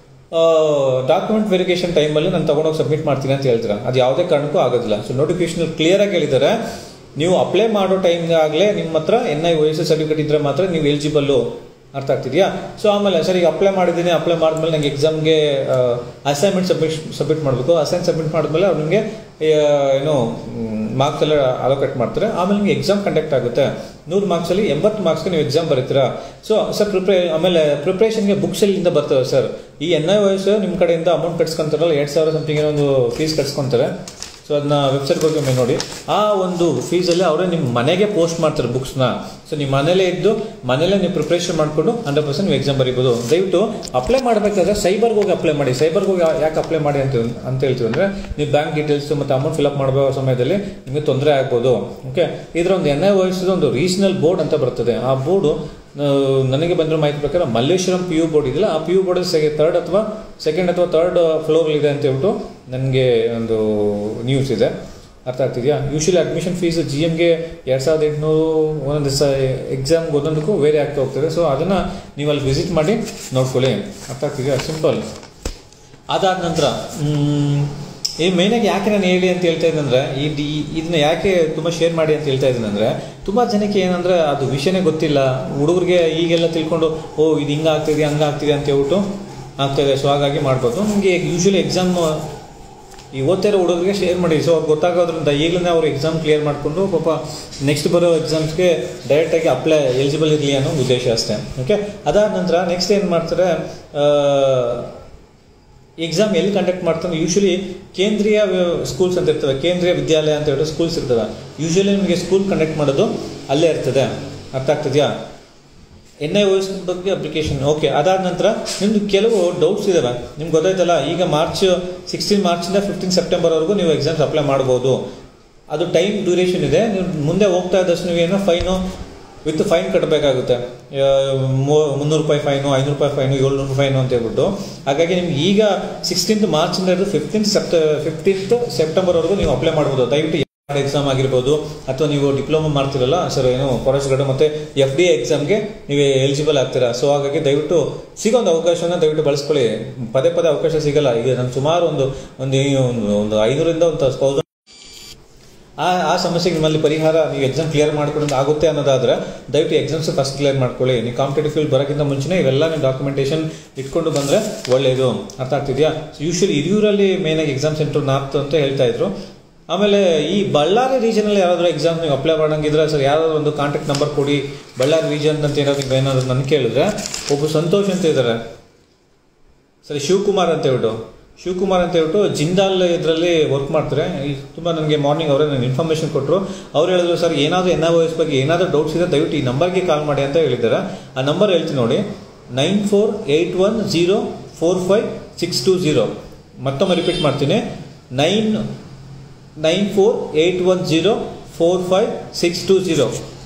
ಡಾಕ್ಯುಮೆಂಟ್ ವೆರಿಫಿಕೇಶನ್ ಟೈಮಲ್ಲಿ ನಾನು ತಗೊಂಡೋಗಿ ಸಬ್ಮಿಟ್ ಮಾಡ್ತೀನಿ ಅಂತ ಹೇಳ್ತೀರಾ ಅದು ಯಾವುದೇ ಕಾರಣಕ್ಕೂ ಆಗೋದಿಲ್ಲ ಸೊ ನೋಟಿಫಿಕೇಶನ್ ಕ್ಲಿಯರ್ ಆಗಿ ಹೇಳಿದ್ದಾರೆ ನೀವು ಅಪ್ಲೈ ಮಾಡೋ ಟೈಮ್ಗಾಗಲೇ ನಿಮ್ಮ ಹತ್ರ ಎನ್ ಐ ವಯಸ್ಸು ಸರ್ಟಿಫಿಕೇಟ್ ಇದ್ರೆ ಮಾತ್ರ ನೀವು ಎಲಿಜಿಬಲ್ಲು ಅರ್ಥ ಆಗ್ತಿದೆಯಾ ಸೊ ಆಮೇಲೆ ಸರ್ ಈಗ ಅಪ್ಲೈ ಮಾಡಿದ್ದೀನಿ ಅಪ್ಲೈ ಮಾಡಿದ್ಮೇಲೆ ನಂಗೆ ಎಕ್ಸಾಮ್ಗೆ ಅಸೈನ್ಮೆಂಟ್ ಸಬ್ಮಿಟ್ ಸಬ್ಮಿಟ್ ಮಾಡಬೇಕು ಅಸೈನ್ ಸಬ್ಮಿಟ್ ಮಾಡಿದ್ಮೇಲೆ ಅವ್ರು ನಿಮಗೆ ಏನು ಮಾರ್ಕ್ಸ್ ಎಲ್ಲ ಅಲೋಕೇಟ್ ಮಾಡ್ತಾರೆ ಆಮೇಲೆ ನಿಮಗೆ ಎಕ್ಸಾಮ್ ಕಂಡಕ್ಟ್ ಆಗುತ್ತೆ ನೂರು ಮಾರ್ಕ್ಸಲ್ಲಿ ಎಂಬತ್ತು ಮಾರ್ಕ್ಸ್ಗೆ ನೀವು ಎಕ್ಸಾಮ್ ಬರೀತೀರಾ ಸೊ ಸರ್ ಪ್ರಿಪ್ರೇ ಆಮೇಲೆ ಪ್ರಿಪ್ರೇಷನ್ಗೆ ಬುಕ್ಸ್ ಎಲ್ಲಿಂದ ಬರ್ತವೆ ಸರ್ ಈ ಎನ್ ಐ ವಯಸ್ಸು ನಿಮ್ಮ ಕಡೆಯಿಂದ ಅಮೌಂಟ್ ಕಟ್ಸ್ಕೊಂತಾರಲ್ಲ ಎರಡು ಸಾವಿರ ಸಮಥಿಂಗ್ ಏನೋ ಒಂದು ಫೀಸ್ ಕಟ್ಸ್ಕೊಂತಾರೆ ಸೊ ಅದನ್ನ ವೆಬ್ಸೈಟ್ಗೆ ಹೋಗಿ ಒಮ್ಮೆ ನೋಡಿ ಆ ಒಂದು ಫೀಸಲ್ಲಿ ಅವರೇ ನಿಮ್ಮ ಮನೆಗೆ ಪೋಸ್ಟ್ ಮಾಡ್ತಾರೆ ಬುಕ್ಸ್ನ ಸೊ ನಿಮ್ಮ ಮನೇಲೇ ಇದ್ದು ಮನೇಲೇ ನೀವು ಪ್ರಿಪ್ರೇಷನ್ ಮಾಡಿಕೊಂಡು ಹಂಡ್ರೆಡ್ ಪರ್ಸೆಂಟ್ ನೀವು ಎಕ್ಸಾಮ್ ಬರೀಬೋದು ದಯವಿಟ್ಟು ಅಪ್ಲೈ ಮಾಡಬೇಕಾದ್ರೆ ಸೈಬರ್ಗೆ ಹೋಗಿ ಅಪ್ಲೈ ಮಾಡಿ ಸೈಬರ್ಗೆ ಹೋಗಿ ಯಾಕೆ ಅಪ್ಲೈ ಮಾಡಿ ಅಂತ ಅಂತ ಹೇಳ್ತೀವಿ ಅಂದರೆ ನೀವು ಬ್ಯಾಂಕ್ ಡೀಟೇಲ್ಸ್ ಮತ್ತು ಅಮೌಂಟ್ ಫಿಲಪ್ ಮಾಡೋ ಸಮಯದಲ್ಲಿ ನಿಮಗೆ ತೊಂದರೆ ಆಗ್ಬೋದು ಓಕೆ ಇದರ ಒಂದು ಎನ್ ಐ ವಯಸ್ಸು ಒಂದು ರೀಜನಲ್ ಬೋರ್ಡ್ ಅಂತ ಬರ್ತದೆ ಆ ಬೋರ್ಡು ನನಗೆ ಬಂದಿರೋ ಮಾಹಿತಿ ಪ್ರಕಾರ ಮಲ್ಲೇಶ್ವರಂ ಪಿ ಯು ಬೋರ್ಡ್ ಇದೆಯಲ್ಲ ಆ ಪಿ ಯು ಬೋರ್ಡ್ ಥರ್ಡ್ ಅಥವಾ ಸೆಕೆಂಡ್ ಅಥವಾ ಥರ್ಡ್ ಫ್ಲೋರ್ ಇದೆ ಅಂತ ಹೇಳ್ಬಿಟ್ಟು ನನಗೆ ಒಂದು ನ್ಯೂಸ್ ಇದೆ ಅರ್ಥ ಆಗ್ತಿದೆಯಾ ಯೂಶಲಿ ಅಡ್ಮಿಷನ್ ಫೀಸ್ ಜಿ ಎಮ್ಗೆ ಎರಡು ಸಾವಿರದ ಎಂಟುನೂರು ಒಂದೊಂದು ಸ ಎಕ್ಸಾಮ್ಗೆ ಒಂದೊಂದಕ್ಕೂ ವೇರಿ ಆಗ್ತಾ ಹೋಗ್ತದೆ ಸೊ ಅದನ್ನು ನೀವು ಅಲ್ಲಿ ವಿಸಿಟ್ ಮಾಡಿ ನೋಡ್ಕೊಳ್ಳಿ ಅರ್ಥ ಆಗ್ತಿದೆಯಾ ಸಿಂಪಲ್ ಅದಾದ ನಂತರ ಈ ಮೇಯ್ನಾಗಿ ಯಾಕೆ ನಾನು ಹೇಳಿ ಅಂತ ಹೇಳ್ತಾ ಇದ್ದಂದ್ರೆ ಈ ಡಿ ಇದನ್ನ ಯಾಕೆ ತುಂಬ ಶೇರ್ ಮಾಡಿ ಅಂತ ಹೇಳ್ತಾ ಇದ್ದೀನಂದ್ರೆ ತುಂಬ ಜನಕ್ಕೆ ಏನಂದ್ರೆ ಅದು ವಿಷಯನೇ ಗೊತ್ತಿಲ್ಲ ಹುಡುಗರಿಗೆ ಈಗೆಲ್ಲ ತಿಳ್ಕೊಂಡು ಓ ಇದು ಹಿಂಗೆ ಆಗ್ತಿದೆ ಹಂಗೆ ಆಗ್ತಿದೆ ಅಂತ ಹೇಳ್ಬಿಟ್ಟು ಆಗ್ತಾಯಿದೆ ಸೊ ಹಾಗಾಗಿ ಮಾಡ್ಬೋದು ನಿಮಗೆ ಯೂಶಲಿ ಎಕ್ಸಾಮ್ ಈ ಓದ್ತಿರೋ ಹುಡುಗರಿಗೆ ಶೇರ್ ಮಾಡಿ ಸೊ ಅವ್ರಿಗೆ ಗೊತ್ತಾಗೋದ್ರಿಂದ ಈಗಲೇ ಅವರು ಎಕ್ಸಾಮ್ ಕ್ಲಿಯರ್ ಮಾಡಿಕೊಂಡು ಪಾಪ ನೆಕ್ಸ್ಟ್ ಬರೋ ಎಕ್ಸಾಮ್ಸ್ಗೆ ಡೈರೆಕ್ಟಾಗಿ ಅಪ್ಲೈ ಎಲಿಜಿಬಲ್ ಇರಲಿ ಅನ್ನೋ ಉದ್ದೇಶ ಅಷ್ಟೇ ಓಕೆ ಅದಾದ ನಂತರ ನೆಕ್ಸ್ಟ್ ಏನು ಮಾಡ್ತಾರೆ ಎಕ್ಸಾಮ್ ಎಲ್ಲಿ ಕಂಡಕ್ಟ್ ಮಾಡ್ತಾರೆ ಯೂಶಲಿ ಕೇಂದ್ರೀಯ ಸ್ಕೂಲ್ಸ್ ಅಂತ ಇರ್ತವೆ ಕೇಂದ್ರೀಯ ವಿದ್ಯಾಲಯ ಅಂತ ಹೇಳಿ ಸ್ಕೂಲ್ಸ್ ಇರ್ತವೆ ಯೂಶಲಿ ನಿಮಗೆ ಸ್ಕೂಲ್ ಕಂಡಕ್ಟ್ ಮಾಡೋದು ಅಲ್ಲೇ ಇರ್ತದೆ ಅರ್ಥ ಆಗ್ತಿದೆಯಾ ಎನ್ ಐ ಓಸ್ ಬಗ್ಗೆ ಅಪ್ಲಿಕೇಶನ್ ಓಕೆ ಅದಾದ ನಂತರ ನಿಮ್ದು ಕೆಲವು ಡೌಟ್ಸ್ ಇದಾವೆ ನಿಮ್ಗೆ ಗೊತ್ತಾಯ್ತಲ್ಲ ಈಗ ಮಾರ್ಚ್ ಸಿಕ್ಸ್ಟೀನ್ ಮಾರ್ಚಿಂದ ಫಿಫ್ಟೀನ್ ಸೆಪ್ಟೆಂಬರ್ವರೆಗೂ ನೀವು ಎಕ್ಸಾಮ್ಸ್ ಅಪ್ಲೈ ಮಾಡ್ಬೋದು ಅದು ಟೈಮ್ ಡ್ಯೂರೇಷನ್ ಇದೆ ನೀವು ಮುಂದೆ ಹೋಗ್ತಾ ಇದ್ದಷ್ಟು ನೀವೇನೋ ಫೈನು ವಿತ್ ಫೈನ್ ಕಟ್ಟಬೇಕಾಗುತ್ತೆ ಮುನ್ನೂರು ರೂಪಾಯಿ ಫೈನು ಐನೂರು ರೂಪಾಯಿ ಫೈನು ಏಳ್ನೂರು ಫೈನು ಅಂತ ಹೇಳ್ಬಿಟ್ಟು ಹಾಗಾಗಿ ನಿಮ್ಗೆ ಈಗ ಸಿಕ್ಸ್ಟೀನ್ತ್ ಮಾರ್ಚಿಂದ ಹಿಡಿದು ಫಿಫ್ಟೀನ್ತ್ ಸೆಪ್ಟ ಫಿಫ್ಟೀನ್ತ್ ಸೆಪ್ಟೆಂಬರ್ವರೆಗೂ ನೀವು ಅಪ್ಲೈ ಮಾಡ್ಬೋದು ದಯವಿಟ್ಟು ಎಕ್ಸಾಮ್ ಆಗಿರ್ಬೋದು ಅಥವಾ ನೀವು ಡಿಪ್ಲೊಮಾ ಮಾಡ್ತಿರಲ್ಲ ಸರ್ ಏನು ಫಾರೆಸ್ಟ್ ಗಾರ್ಡ್ ಮತ್ತೆ ಎಫ್ ಡಿ ಎಕ್ಸಾಮ್ಗೆ ನೀವು ಎಲಿಜಿಬಲ್ ಆಗ್ತೀರಾ ಸೊ ಹಾಗಾಗಿ ದಯವಿಟ್ಟು ಸಿಗೋ ಒಂದು ಅವಕಾಶನ ದಯವಿಟ್ಟು ಬಳಸ್ಕೊಳ್ಳಿ ಪದೇ ಪದೇ ಅವಕಾಶ ಸಿಗಲ್ಲ ಈಗ ನಾನು ಸುಮಾರು ಒಂದು ಒಂದು ಒಂದು- ಒಂದು ಐನೂರಿಂದ ಒಂದು ತೌಸಂಡ್ ಆ ಆ ಸಮಸ್ಯೆಗೆ ನಿಮ್ಮಲ್ಲಿ ಪರಿಹಾರ ನೀವು ಎಕ್ಸಾಮ್ ಕ್ಲಿಯರ್ ಮಾಡ್ಕೊಂಡು ಆಗುತ್ತೆ ಅನ್ನೋದಾದ್ರೆ ದಯವಿಟ್ಟು ಎಕ್ಸಾಮ್ಸ್ ಫಸ್ಟ್ ಕ್ಲಿಯರ್ ಮಾಡ್ಕೊಳ್ಳಿ ನೀವು ಕಾಂಪಿಟೇಟಿವ್ ಫೀಲ್ಡ್ ಬರೋಕ್ಕಿಂತ ಮುಂಚೆನೇ ಇವೆಲ್ಲ ನೀವು ಡಾಕ್ಯುಮೆಂಟೇಶನ್ ಇಟ್ಕೊಂಡು ಬಂದರೆ ಒಳ್ಳೆಯದು ಅರ್ಥ ಆಗ್ತಿದೆಯಾ ಯೂಶಲಿ ಹಿರಿಯೂರಲ್ಲಿ ಮೇನಾಗಿ ಎಕ್ಸಾಮ್ ಸೆಂಟರ್ ನಾರ್ತ್ ಅಂತ ಹೇಳ್ತಾ ಇದ್ರು ಆಮೇಲೆ ಈ ಬಳ್ಳಾರಿ ರೀಜನಲ್ಲಿ ಯಾರಾದರೂ ಎಕ್ಸಾಮ್ ನೀವು ಅಪ್ಲೈ ಮಾಡಂಗಿದ್ರೆ ಸರ್ ಯಾರಾದರೂ ಒಂದು ಕಾಂಟ್ಯಾಕ್ಟ್ ನಂಬರ್ ಕೊಡಿ ಬಳ್ಳಾರಿ ರೀಜನ್ ಅಂತ ಏನಾದ್ರು ನೀವು ಏನಾದ್ರು ನನ್ನ ಕೇಳಿದ್ರೆ ಒಬ್ಬ ಸಂತೋಷ್ ಅಂತ ಇದ್ದಾರೆ ಸರಿ ಶಿವಕುಮಾರ್ ಅಂತ ಹೇಳ್ಬಿಟ್ಟು ಶಿವಕುಮಾರ್ ಅಂತ ಹೇಳ್ಬಿಟ್ಟು ಜಿಂದಾಲ್ ಇದರಲ್ಲಿ ವರ್ಕ್ ಮಾಡ್ತಾರೆ ಈ ತುಂಬ ನನಗೆ ಮಾರ್ನಿಂಗ್ ಅವರೇ ನನಗೆ ಇನ್ಫಾರ್ಮೇಷನ್ ಕೊಟ್ಟರು ಅವ್ರು ಹೇಳಿದ್ರು ಸರ್ ಏನಾದರೂ ಎನ್ ಎಸ್ ಬಗ್ಗೆ ಏನಾದರೂ ಡೌಟ್ಸ್ ಇದೆ ದಯವಿಟ್ಟು ಈ ನಂಬರ್ಗೆ ಕಾಲ್ ಮಾಡಿ ಅಂತ ಹೇಳಿದ್ದಾರೆ ಆ ನಂಬರ್ ಹೇಳ್ತೀನಿ ನೋಡಿ nine four eight one zero four five six two zero ಮತ್ತೊಮ್ಮೆ ರಿಪೀಟ್ ಮಾಡ್ತೀನಿ nine nine four eight one zero four five six two zero